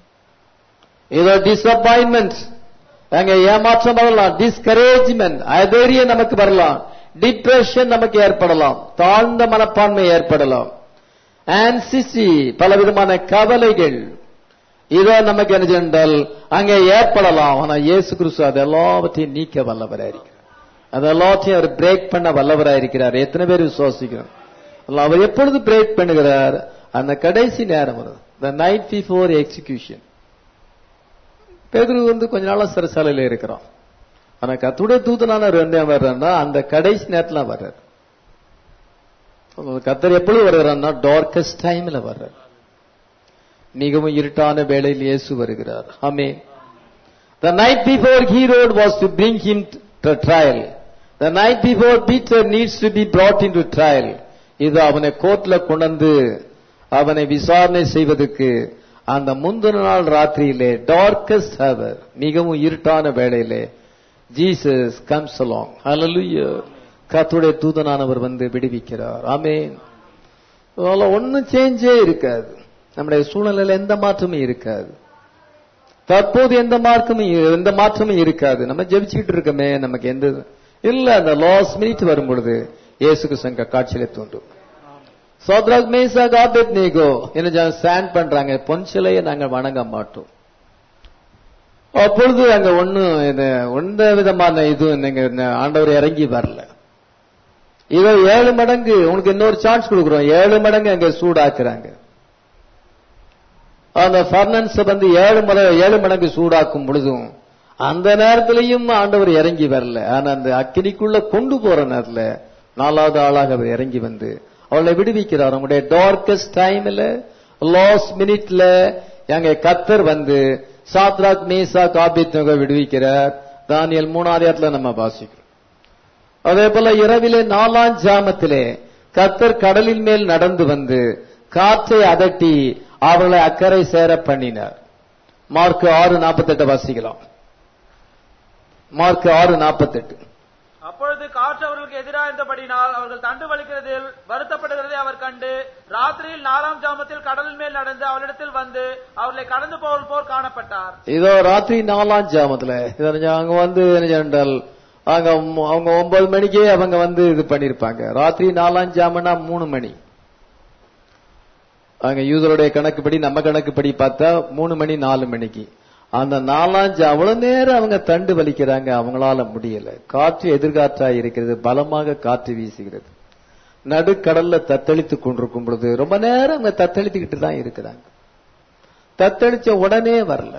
ஏதோ டிசப்பாயின்மெண்ட் அங்க ஏமாற்றம் வரலாம் டிஸ்கரேஜ்மெண்ட் அதைரியம் நமக்கு வரலாம் டிப்ரெஷன் நமக்கு ஏற்படலாம் தாழ்ந்த மனப்பான்மை ஏற்படலாம் ஆன்சிசி பலவிதமான கவலைகள் இதோ நமக்கு என்ன சென்றால் அங்கே ஏற்படலாம் ஆனா இயேசு கிறிஸ்து அது எல்லாவற்றையும் நீக்க வல்லவராயிருக்கிறார் அது எல்லாத்தையும் அவர் பிரேக் பண்ண வல்லவராயிருக்கிறார் எத்தனை பேர் விசுவாசிக்கிறோம் அவர் எப்பொழுது பிரேக் பண்ணுகிறார் அந்த கடைசி நேரம் வருது த நைட் பிஃபோர் எக்ஸிகியூஷன் பேதுரு வந்து கொஞ்ச நாளா சிறைசாலையில இருக்கிறான் ஆனா கத்துடைய தூதனானவர் என்ன வர்றாருன்னா அந்த கடைசி நேரத்துல வர்றார் கத்தர் எப்பொழுது வருகிறார்னா டார்கஸ்ட் டைம்ல வர்றார் மிகவும் இருட்டான வேளையில் இயேசு வருகிறார் ஆமே The night before Herod was to bring him to trial. The night before Peter needs to be brought into trial. இது அவனை கோர்ட்ல கொண்டு அவனை விசாரணை செய்வதற்கு அந்த முந்தின நாள் ராத்திரியிலே டார்கஸ்ட் ஹவர் மிகவும் இருட்டான வேளையிலே ஜீசஸ் கம்ஸ் அலாங் ஹalleluya கர்த்தருடைய தூதனானவர் வந்து விடுவிக்கிறார் ஆமென் அதனால ஒன்னும் சேஞ்சே இருக்காது நம்முடைய சூழ்நிலையில எந்த மாற்றமும் இருக்காது தற்போது எந்த மார்க்கமும் இ- எந்த மாற்றமும் இருக்காது நம்ம ஜெபிச்சுக்கிட்டு இருக்கோமே நமக்கு எந்த இல்ல அந்த லாஸ்ட் மினிட் வரும் பொழுது இயேசுக்கு சங்க காட்சியில தோன்றும் சோத்ராக் மேசா காபெத் நீகோ என்ன ஸ்டாண்ட் பண்றாங்க பொன் சிலையை நாங்கள் வணங்க மாட்டோம் அப்பொழுது அங்க ஒண்ணும் இது எந்த விதமான இது நீங்க இந்த ஆண்டவர் இறங்கி வரல இதோ ஏழு மடங்கு உனக்கு இன்னொரு சான்ஸ் கொடுக்குறோம் ஏழு மடங்கு அங்க சூடாக்குறாங்க அந்த ஃபர்னன்ஸ் வந்து ஏழு மட ஏழு மடங்கு சூடாக்கும் பொழுதும் அந்த நேரத்திலையும் ஆண்டவர் இறங்கி வரல ஆனா அந்த அக்கினிக்குள்ள கொண்டு போற நேரத்துல நாலாவது ஆளாக அவர் இறங்கி வந்து அவளை விடுவிக்கிறார் நம்முடைய டார்கஸ்ட் டைம்ல லாஸ்ட் மினிட்ல எங்க கத்தர் வந்து சாத்ராக் மேசா காபித்னக விடுவிக்கிறார் தானியல் மூணாவது இடத்துல நம்ம வாசிக்கிறோம் அதே போல இரவிலே நாலாம் ஜாமத்திலே கத்தர் கடலின் மேல் நடந்து வந்து காற்றை அதட்டி அவர்களை அக்கறை சேர பண்ணினார் மார்க் ஆறு நாற்பத்தெட்டு வாசிக்கலாம் மார்க் ஆறு நாற்பத்தெட்டு
அப்பொழுது காற்று அவர்களுக்கு எதிராக இருந்தபடினால் அவர்கள் தண்டு வலிக்கிறதில் வருத்தப்படுகிறதை அவர் கண்டு ராத்திரியில் நாலாம் ஜாமத்தில் கடலின் மேல் நடந்து அவளிடத்தில் வந்து அவர்களை கடந்து போவல் போர் காணப்பட்டார்
இதோ ராத்திரி நாலாம் ஜாமத்துல இது அங்க வந்து என்ன என்றால் அங்க ஒம்- அவங்க ஒன்பது மணிக்கே அவங்க வந்து இது பண்ணிருப்பாங்க ராத்திரி நாலாம் ஜாமனா மூணு மணி அங்க யூதருடைய கணக்குப்படி நம்ம கணக்குப்படி பார்த்தா மூணு மணி நாலு மணிக்கு அந்த நாலாம் ஜா அவ்வளவு நேரம் அவங்க தண்டு வலிக்கிறாங்க அவங்களால முடியல காற்று எதிர்காற்றா இருக்கிறது பலமாக காற்று வீசுகிறது நடுக்கடல்ல தத்தளித்துக் கொண்டிருக்கும் பொழுது ரொம்ப நேரம் அவங்க தத்தளித்துக்கிட்டு தான் இருக்கிறாங்க தத்தளிச்ச உடனே வரல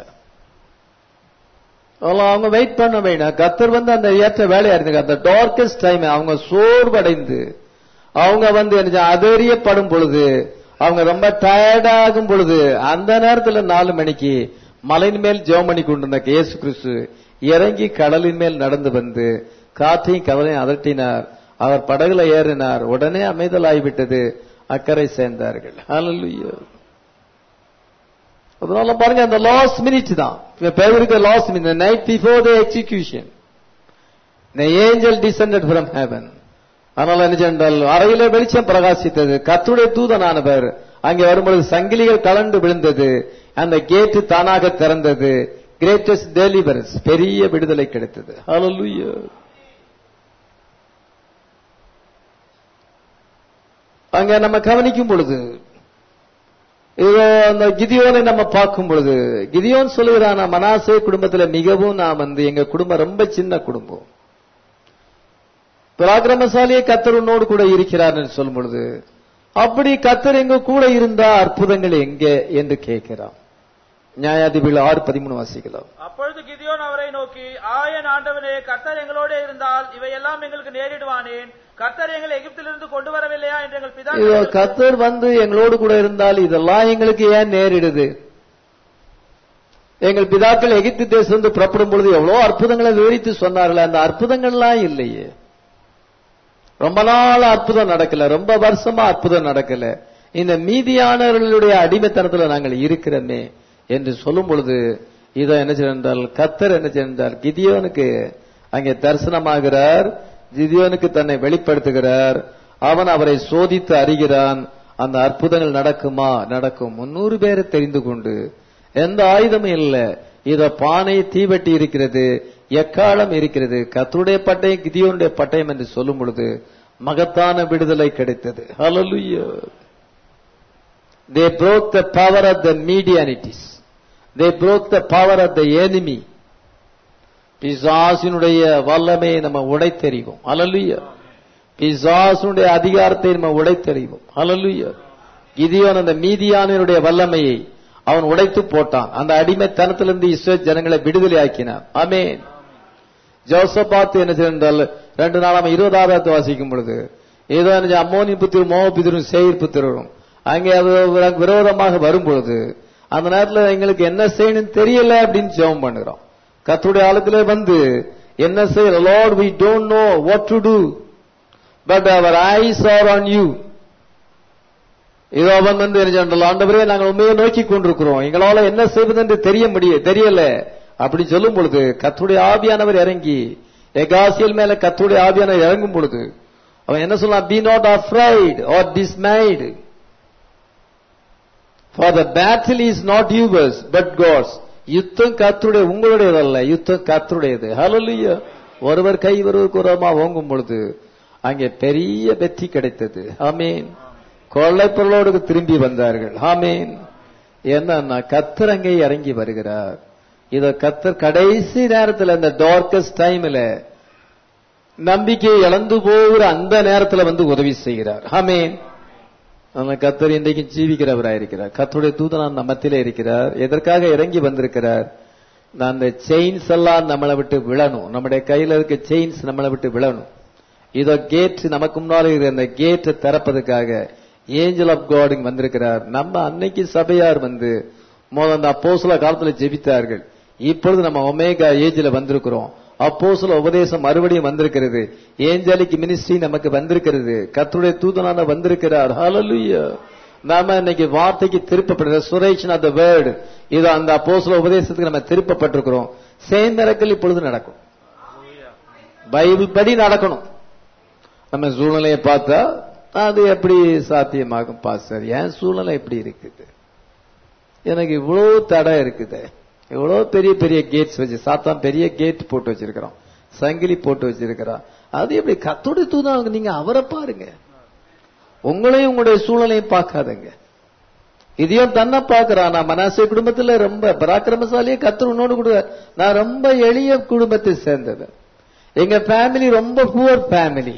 அதனால அவங்க வெயிட் பண்ண வேண்டாம் கத்தர் வந்து அந்த ஏற்ற வேலையா இருந்தாங்க அந்த டார்கஸ்ட் டைம் அவங்க சோர்வடைந்து அவங்க வந்து என்ன செய்ய- அதறியப்படும் பொழுது அவங்க ரொம்ப டயர்டாகும் பொழுது அந்த நேரத்துல நாலு மணிக்கு மலையின் மேல் ஜெபம் பண்ணி கொண்டிருந்த இயேசு கிறிஸ்து இறங்கி கடலின் மேல் நடந்து வந்து காற்றையும் கடலையும் அதட்டினார் அவர் படகுல ஏறினார் உடனே அமைதலாகிவிட்டது அக்கறை சேர்ந்தார்கள் ஹalleluya அதனால பாருங்க அந்த லாஸ்ட் மினிட் தான் பேருக்கு last minute night before the execution the angel descended from heaven அதனால என்ன சென்றால் அறையிலே வெளிச்சம் பிரகாசித்தது கத்துடைய தூதனானவர் அங்கே வரும்பொழுது சங்கிலிகள் கலண்டு விழுந்தது அந்த கேட்டு தானாக திறந்தது கிரேட்டஸ்ட் டெலிவரன்ஸ் பெரிய விடுதலை கிடைத்தது Hallelujah. அங்க நம்ம கவனிக்கும் பொழுது இதோ அந்த கிதியோனை நம்ம பார்க்கும் பொழுது கிதியோன் சொல்லுகிறான் மனாசே குடும்பத்துல மிகவும் நான் வந்து எங்க குடும்பம் ரொம்ப சின்ன குடும்பம் பராக்கிரமசாலியே கத்தர் உன்னோடு கூட இருக்கிறார் என்று சொல்லும் பொழுது அப்படி கத்தர் எங்க கூட இருந்தா அற்புதங்கள் எங்கே என்று கேட்கிறான் நியாயாதிபதிகள் ஆறு பதிமூணு வாசிக்கலாம்
அப்பொழுது கிதியோன் அவரை நோக்கி ஆயன் ஆண்டவனே கர்த்தர் எங்களோட இருந்தால் இவையெல்லாம் எங்களுக்கு நேரிடுவானேன் கர்த்தர் எங்களை எகிப்திலிருந்து கொண்டு வரவில்லையா என்று எங்கள் பிதா
இதோ கத்தர் வந்து எங்களோடு கூட இருந்தால் இதெல்லாம் எங்களுக்கு ஏன் நேரிடுது எங்கள் பிதாக்கள் எகிப்து தேசத்திலிருந்து புறப்படும் பொழுது எவ்வளவு அற்புதங்களை விவரித்து சொன்னார்கள் அந்த அற்புதங்கள்லாம் இல்லையே ரொம்ப நாள் அற்புதம் நடக்கல ரொம்ப வருஷமா அற்புதம் நடக்கல இந்த மீதியானவர்களுடைய அடிமைத்தனத்துல நாங்கள் இருக்கிறோமே என்று சொல்லும் பொழுது இதை என்ன செய்தால் கத்தர் என்ன செய்தால் கிதியோனுக்கு அங்கே தரிசனமாகிறார் கிதியோனுக்கு தன்னை வெளிப்படுத்துகிறார் அவன் அவரை சோதித்து அறிகிறான் அந்த அற்புதங்கள் நடக்குமா நடக்கும் முன்னூறு பேரை தெரிந்து கொண்டு எந்த ஆயுதமும் இல்ல இத பானை தீவட்டி இருக்கிறது எக்காலம் இருக்கிறது கத்தருடைய பட்டயம் கிதியோனுடைய பட்டயம் என்று சொல்லும் பொழுது மகத்தான விடுதலை கிடைத்தது Hallelujah. They broke the power of the medianities. They broke the power of the enemy. பிசாசினுடைய வல்லமையை நம்ம உடைத்தெறிவோம் அலலுயா பிசாசினுடைய அதிகாரத்தை நம்ம உடைத்தெறிவோம் அலலுயா கிதியோன் அந்த மீதியானவருடைய வல்லமையை அவன் உடைத்து போட்டான் அந்த அடிமைத்தனத்திலிருந்து இஸ்ரேல் ஜனங்களை விடுதலை ஆக்கினான் ஆமென் ஜோசப் பார்த்து என்ன செய்தால் ரெண்டு நாளாம இருபதாவது வாசிக்கும் பொழுது ஏதோ என்ன அம்மோனி புத்திரும் மோக புத்திரும் சேயிர் புத்திரும் அங்கே அது விரோதமாக வரும் பொழுது அந்த நேரத்துல எங்களுக்கு என்ன செய்யணும்னு தெரியல அப்படின்னு ஜெபம் பண்ணுகிறோம் கத்துடைய ஆளுக்குள்ளே வந்து என்ன செய்ய Lord we don't know what to do but அவர் ஐஸ் ஆர் ஆன் யூ இதோ அவன் வந்து என்ன சொன்னால், ஆண்டவரே நாங்கள் உண்மையை நோக்கி கொண்டிருக்கிறோம் எங்களால என்ன செய்வது என்று தெரிய முடிய தெரியல அப்படி சொல்லும் பொழுது கத்துடைய ஆவியானவர் இறங்கி எகாசியல் மேல கத்துடைய ஆவியானவர் இறங்கும் பொழுது அவன் என்ன சொல்லலாம் be not afraid or dismayed for the battle is not yours but God's யுத்தம் கத்துடைய உங்களுடையதல்ல யுத்தம் கத்துடையது ஹalleluya ஒருவர் கை ஒருவர் குரமா ஓங்கும் பொழுது அங்கே பெரிய வெற்றி கிடைத்தது ஆமீன் கொள்ளைப்பொருளோடு திரும்பி வந்தார்கள் ஆமீன் என்னன்னா கத்தர் அங்கே இறங்கி வருகிறார் இத கத்தர் கடைசி நேரத்தில் இந்த டார்கஸ்ட் டைம்ல நம்பிக்கையை இழந்து போகிற அந்த நேரத்துல வந்து உதவி செய்கிறார் ஆமீன் நம்ம கத்தர் இன்றைக்கு ஜீவிக்கிறவராய் இருக்கிறார் கத்தருடைய தூதனான் நம்மத்திலே இருக்கிறார் எதற்காக இறங்கி வந்திருக்கிறார் நான் அந்த செயின்ஸ் எல்லாம் நம்மளை விட்டு விழணும் நம்முடைய கையில இருக்க செயின்ஸ் நம்மளை விட்டு விழணும் இதோ கேட் நமக்கு முன்னால இருக்கிற அந்த கேட்டை திறப்பதற்காக ஏஞ்சல் ஆஃப் காட் இங்க வந்திருக்கிறார் நம்ம அன்னைக்கு சபையார் வந்து முதல் அந்த அப்போஸ்தல காலத்துல ஜெபித்தார்கள் இப்பொழுது நம்ம ஒமேகா ஏஜ்ல வந்திருக்கிறோம் அப்போஸ்தல உபதேசம் மறுபடியும் வந்திருக்கிறது ஏஞ்சலிக் மினிஸ்ட்ரி நமக்கு வந்திருக்கிறது கர்த்தருடைய தூதனான வந்திருக்கிறார் ஹalleluya நாம இன்னைக்கு வார்த்தைக்கு திருப்பப்படுற சுரேஷன் ஆஃப் த வேர்டு இது அந்த அப்போஸ்தல உபதேசத்துக்கு நம்ம திருப்பப்பட்டிருக்கிறோம் சேர்ந்தரக்கல் இப்பொழுது நடக்கும் பைபிள் படி நடக்கணும் நம்ம சூழ்நிலையை பார்த்தா அது எப்படி சாத்தியமாகும் பாஸ்டர் என் சூழ்நிலை எப்படி இருக்குது எனக்கு இவ்வளவு தடை இருக்குது இவ்வளவு பெரிய பெரிய கேட்ஸ் வச்சு சாத்தான் பெரிய கேட் போட்டு வச்சிருக்கிறோம் சங்கிலி போட்டு வச்சிருக்கிறான் அது எப்படி கத்தோட தூதான் நீங்க அவரை பாருங்க உங்களையும் உங்களுடைய சூழ்நிலையும் பார்க்காதங்க இதையும் தன்னை பார்க்கிறான் நான் மனாசே குடும்பத்துல ரொம்ப பராக்கிரமசாலியே கத்தர் உன்னோடு கூட நான் ரொம்ப எளிய குடும்பத்தை சேர்ந்தது எங்க ஃபேமிலி ரொம்ப புவர் ஃபேமிலி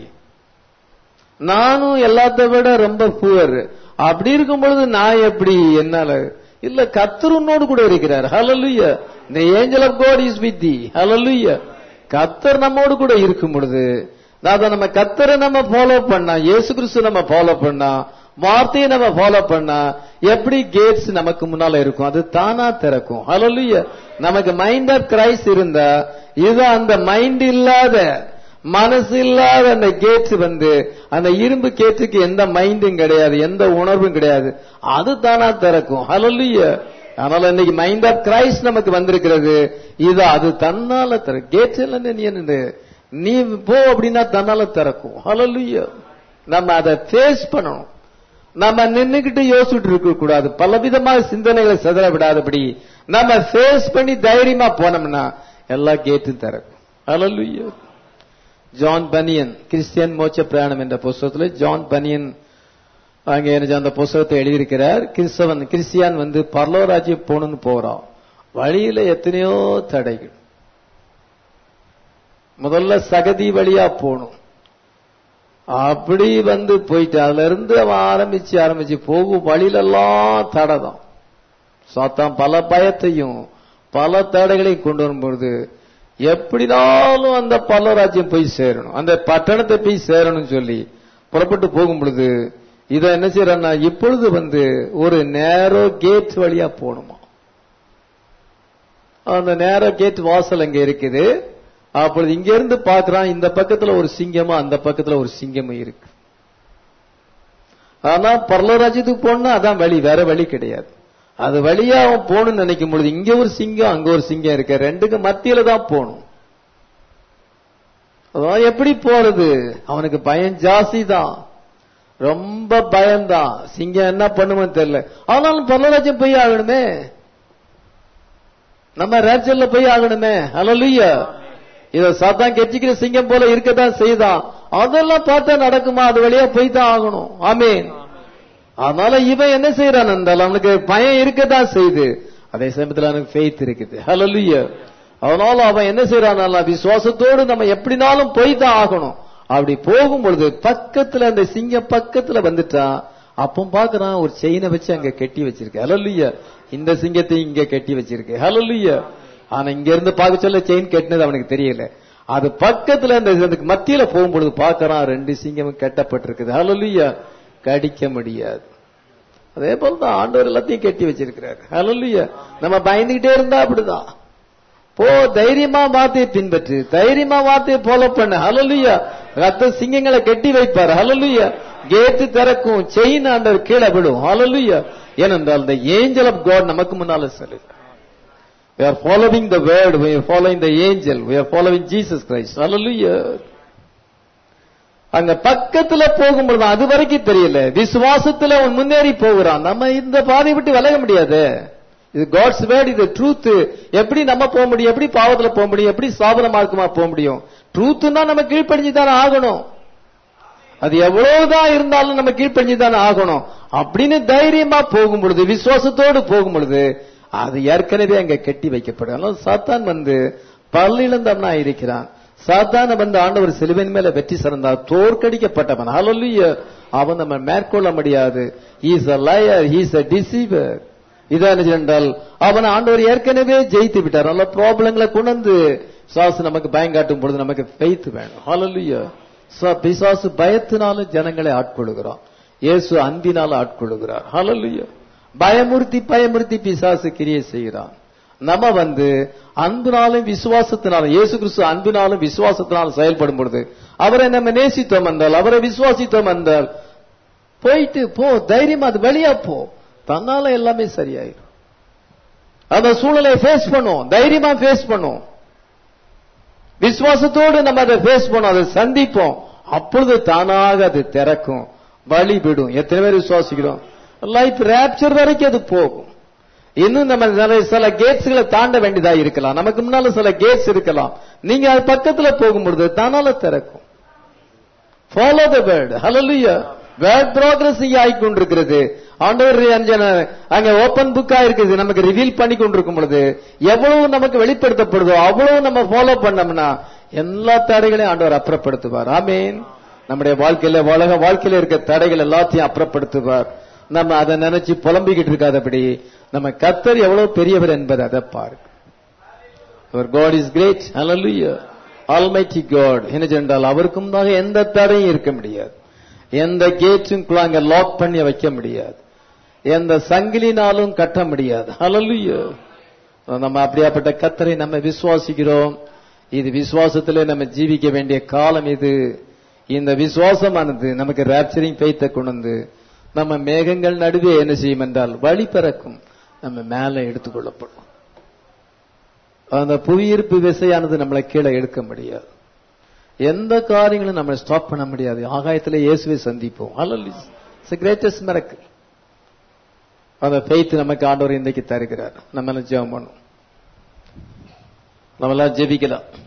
நானும் எல்லாத்த விட ரொம்ப புவர் அப்படி இருக்கும் பொழுது நான் எப்படி என்னால இல்ல கத்தர் உன்னோடு கூட இருக்கிறார் ஹalleluya the angel of god is with thee hallelujah கத்தர் நம்மோடு கூட இருக்கும் பொழுது அதான் நம்ம கத்தரை நம்ம ஃபாலோ பண்ணா இயேசு கிறிஸ்து நம்ம ஃபாலோ பண்ணா வார்த்தையை நம்ம ஃபாலோ பண்ணா எப்படி கேட்ஸ் நமக்கு முன்னால இருக்கும் அது தானா திறக்கும் ஹalleluya நமக்கு மைண்ட் ஆஃப் கிரைஸ்ட் இருந்தா இது அந்த மைண்ட் இல்லாத மனசு இல்லாத அந்த கேட்ஸ் வந்து அந்த இரும்பு கேட்டுக்கு எந்த மைண்டும் கிடையாது எந்த உணர்வும் கிடையாது அது தானா திறக்கும் ஹalleluya அதனால இன்னைக்கு மைண்ட் ஆஃப் கிரைஸ்ட் நமக்கு வந்திருக்கிறது இது அது தன்னால திற கேட்ஸ் எல்லாம் நீ என்ன நீ போ அப்படின்னா தன்னால திறக்கும் ஹalleluya நம்ம அதை ஃபேஸ் பண்ணணும் நம்ம நின்னுகிட்டு யோசிச்சுட்டு இருக்க கூடாது பலவிதமான சிந்தனைகளை சிதற விடாதபடி நம்ம ஃபேஸ் பண்ணி தைரியமா போனோம்னா எல்லா கேட்டும் திறக்கும் ஹalleluya ஜான் பனியன் கிறிஸ்டியன் மோட்ச பிரயாணம் என்ற புஸ்தகத்தில் ஜான் பனியன் அங்கே என்ன அந்த புஸ்தகத்தை எழுதியிருக்கிறார் கிறிஸ்தவன் கிறிஸ்டியான் வந்து பரலோராஜ்யம் போகணும்னு போறான் வழியில எத்தனையோ தடைகள் முதல்ல சகதி வழியா போகணும் அப்படி வந்து போயிட்டு அதுல இருந்து அவன் ஆரம்பிச்சு ஆரம்பிச்சு போகும் வழியிலெல்லாம் தடை தான் சாத்தான் பல பயத்தையும் பல தடைகளையும் கொண்டு வரும்பொழுது எப்படினாலும் அந்த பல்லவராஜ்யம் போய் சேரணும் அந்த பட்டணத்தை போய் சேரணும்னு சொல்லி புறப்பட்டு போகும் பொழுது இதை என்ன செய்யறன்னா இப்பொழுது வந்து ஒரு நேரோ கேட் வழியா போகணுமா அந்த நேரோ கேட் வாசல் அங்க இருக்குது அப்பொழுது இங்க இருந்து பாக்குறான் இந்த பக்கத்துல ஒரு சிங்கமும் அந்த பக்கத்துல ஒரு சிங்கமும் இருக்கு ஆனா பரலராஜ்யத்துக்கு போனா அதான் வழி வேற வழி கிடையாது அது வழியா அவன் போகணும்னு நினைக்கும் பொழுது இங்க ஒரு சிங்கம் அங்க ஒரு சிங்கம் இருக்க ரெண்டுக்கு மத்தியில தான் போகணும் அதான் எப்படி போறது அவனுக்கு பயம் ஜாஸ்தி தான் ரொம்ப பயம்தான் சிங்கம் என்ன பண்ணுமோ தெரியல ஆனாலும் பரலராஜ்யம் போய் ஆகணுமே நம்ம ராஜ்யம்ல போய் ஆகணுமே அலலுயா இத சாத்தான் கெச்சிக்கிற சிங்கம் போல இருக்கதான் செய்தான் அதெல்லாம் பார்த்தா நடக்குமா அது வழியா போய் தான் ஆகணும் ஆமீன் அதனால இவன் என்ன செய்யறான் என்றால் அவனுக்கு பயம் இருக்கதான் செய்யுது அதே சமயத்துல அவனுக்கு ஃபெய்த் இருக்குது ஹalleluya அதனால அவன் என்ன செய்யறான் விசுவாசத்தோடு நம்ம எப்படினாலும் போய் தான் ஆகணும் அப்படி போகும் பொழுது பக்கத்துல அந்த சிங்கம் பக்கத்துல வந்துட்டான் அப்போ பாக்குறான் ஒரு செயினை வச்சு அங்க கட்டி வச்சிருக்கு ஹalleluya இந்த சிங்கத்தை இங்க கட்டி வச்சிருக்கு ஹalleluya ஆனா இங்க இருந்து பார்க்க சொல்ல செயின் கட்டினது அவனுக்கு தெரியல அது பக்கத்துல இந்த இதுக்கு மத்தியில போகும்பொழுது பார்க்கறான் ரெண்டு சிங்கமும் கட்டப்பட்டிருக்குது ஹalleluya கடிக்க முடியாது அதே போல தான் ஆண்டவர் எல்லாத்தையும் கட்டி வச்சிருக்கிறார் ஹalleluya நம்ம பயந்துகிட்டே இருந்தா அப்படிதான் போ தைரியமா வார்த்தையை பின்பற்று தைரியமா வார்த்தையை ஃபாலோ பண்ணு ஹalleluya ரத்த சிங்கங்களை கட்டி வைப்பார் ஹalleluya கேட்டு திறக்கும் செயின் ஆண்டவர் கீழே விடும் ஹalleluya ஏனென்றால் the angel of god நமக்கு முன்னால செல்லுது we are following the word we are following the angel we are following jesus christ hallelujah அங்க பக்கத்துல போகும்பொழுது அது வரைக்கும் தெரியல விசுவாசத்துல அவன் முன்னேறி போகிறான் நம்ம இந்த பாதை விட்டு விலக முடியாது இது காட்ஸ் வேர்ட் இது ட்ரூத் எப்படி நம்ம போக முடியும் எப்படி பாவத்துல போக முடியும் எப்படி சாபன மார்க்கமா போக முடியும் ட்ரூத்னா நம்ம கீழ்ப்படிஞ்சு தானே ஆகணும் அது எவ்வளவுதான் இருந்தாலும் நம்ம கீழ்ப்படிஞ்சு தானே ஆகணும் அப்படின்னு தைரியமா போகும் பொழுது விசுவாசத்தோடு போகும் பொழுது அது ஏற்கனவே அங்க கட்டி வைக்கப்படும் அதனால சாத்தான் வந்து பல்லிழந்தவனா இருக்கிறான் சாத்தான வந்து ஆண்டவர் சிலுவின் மேல வெற்றி சிறந்தார் தோற்கடிக்கப்பட்டவன் ஹalleluya அவன் நம்ம மேற்கொள்ள முடியாது is a liar he is a deceiver இதான் என்றால் அவன் ஆண்டவர் ஏற்கனவே ஜெயித்து விட்டார் நல்ல ப்ராப்ளங்களை கொண்டு சாசு நமக்கு பயங்காட்டும் பொழுது நமக்கு ஃபெய்த் வேணும் ஹalleluya ச- பிசாசு பயத்தினால ஜனங்களை ஆட்கொள்கிறான் இயேசு அன்பினால ஆட்கொள்கிறார் ஹalleluya பயமுறுத்தி பயமுறுத்தி பிசாசு கிரியை செய்கிறான் நம்ம வந்து அன்பினாலும் விசுவாசத்தினாலும் இயேசு கிறிஸ்து அன்பினாலும் விசுவாசத்தினாலும் செயல்படும் பொழுது அவரை நம்ம நேசித்தோம் என்றால் அவரை விசுவாசித்தோம் என்றால் போயிட்டு போ தைரியமா அது வெளியா போ தன்னால எல்லாமே சரியாயிடும் அந்த சூழலை ஃபேஸ் பண்ணும் தைரியமா ஃபேஸ் பண்ணும் விசுவாசத்தோடு நம்ம அதை ஃபேஸ் பண்ணோம் அதை சந்திப்போம் அப்பொழுது தானாக அது திறக்கும் வழி விடும் எத்தனை பேர் விசுவாசிக்கிறோம் லைஃப் ரேப்சர் வரைக்கும் அது போகும் இன்னும் நம்ம நிறைய சில கேட்ஸ்களை தாண்ட வேண்டியதா இருக்கலாம் நமக்கு முன்னால சில கேட்ஸ் இருக்கலாம் நீங்க அது பக்கத்துல போகும்பொழுது தானால திறக்கும் follow the word hallelujah word progressing ஆகி கொண்டிருக்கிறது ஆண்டவர் அஞ்சன அங்க ஓபன் புக்கா இருக்குது நமக்கு ரிவீல் பண்ணி கொண்டிருக்கும் பொழுது எவ்வளவு நமக்கு வெளிப்படுத்தப்படுதோ அவ்வளவு நம்ம ஃபாலோ பண்ணோம்னா எல்லா தடைகளையும் ஆண்டவர் அப்புறப்படுத்துவார் ஆமீன் நம்முடைய வாழ்க்கையில உலக வாழ்க்கையில இருக்க தடைகள் எல்லாத்தையும் அப்புறப்படுத்துவார் நம்ம அதை நினைச்சு புலம்பிக்கிட்டு இருக்காதபடி நம்ம கத்தர் எவ்வளவு பெரியவர் என்பதை அதை பாருங்க அவர் God is great hallelujah almighty God என்ன சென்றால் அவருக்கும் தான் எந்த தடையும் இருக்க முடியாது எந்த கேட்டும் அங்க லாக் பண்ணி வைக்க முடியாது எந்த சங்கிலினாலும் கட்ட முடியாது ஹalleluya நம்ம அப்படியாப்பட்ட கத்தரை நம்ம விசுவாசிக்கிறோம் இது விசுவாசத்திலே நம்ம ஜீவிக்க வேண்டிய காலம் இது இந்த விசுவாசமானது நமக்கு ரேப்சரிங் பெய்த்த கொண்டு வந்து நம்ம மேகங்கள் நடுவே என்ன செய்யும் என்றால் வழி பிறக்கும் நம்ம மேலே எடுத்துக்கொள்ளப்படும் அந்த புவியீர்ப்பு விசையானது நம்மளை கீழே எடுக்க முடியாது எந்த காரியங்களும் நம்ம ஸ்டாப் பண்ண முடியாது ஆகாயத்துல இயேசுவை சந்திப்போம் அல்ல இட்ஸ் கிரேட்டஸ்ட் மிரக்கல் அந்த ஃபெய்த் நமக்கு ஆண்டவர் இன்னைக்கு தருகிறார் நம்ம எல்லாம் ஜெபம் பண்ணும் நம்ம எல்லாம் ஜெபிக்கலாம்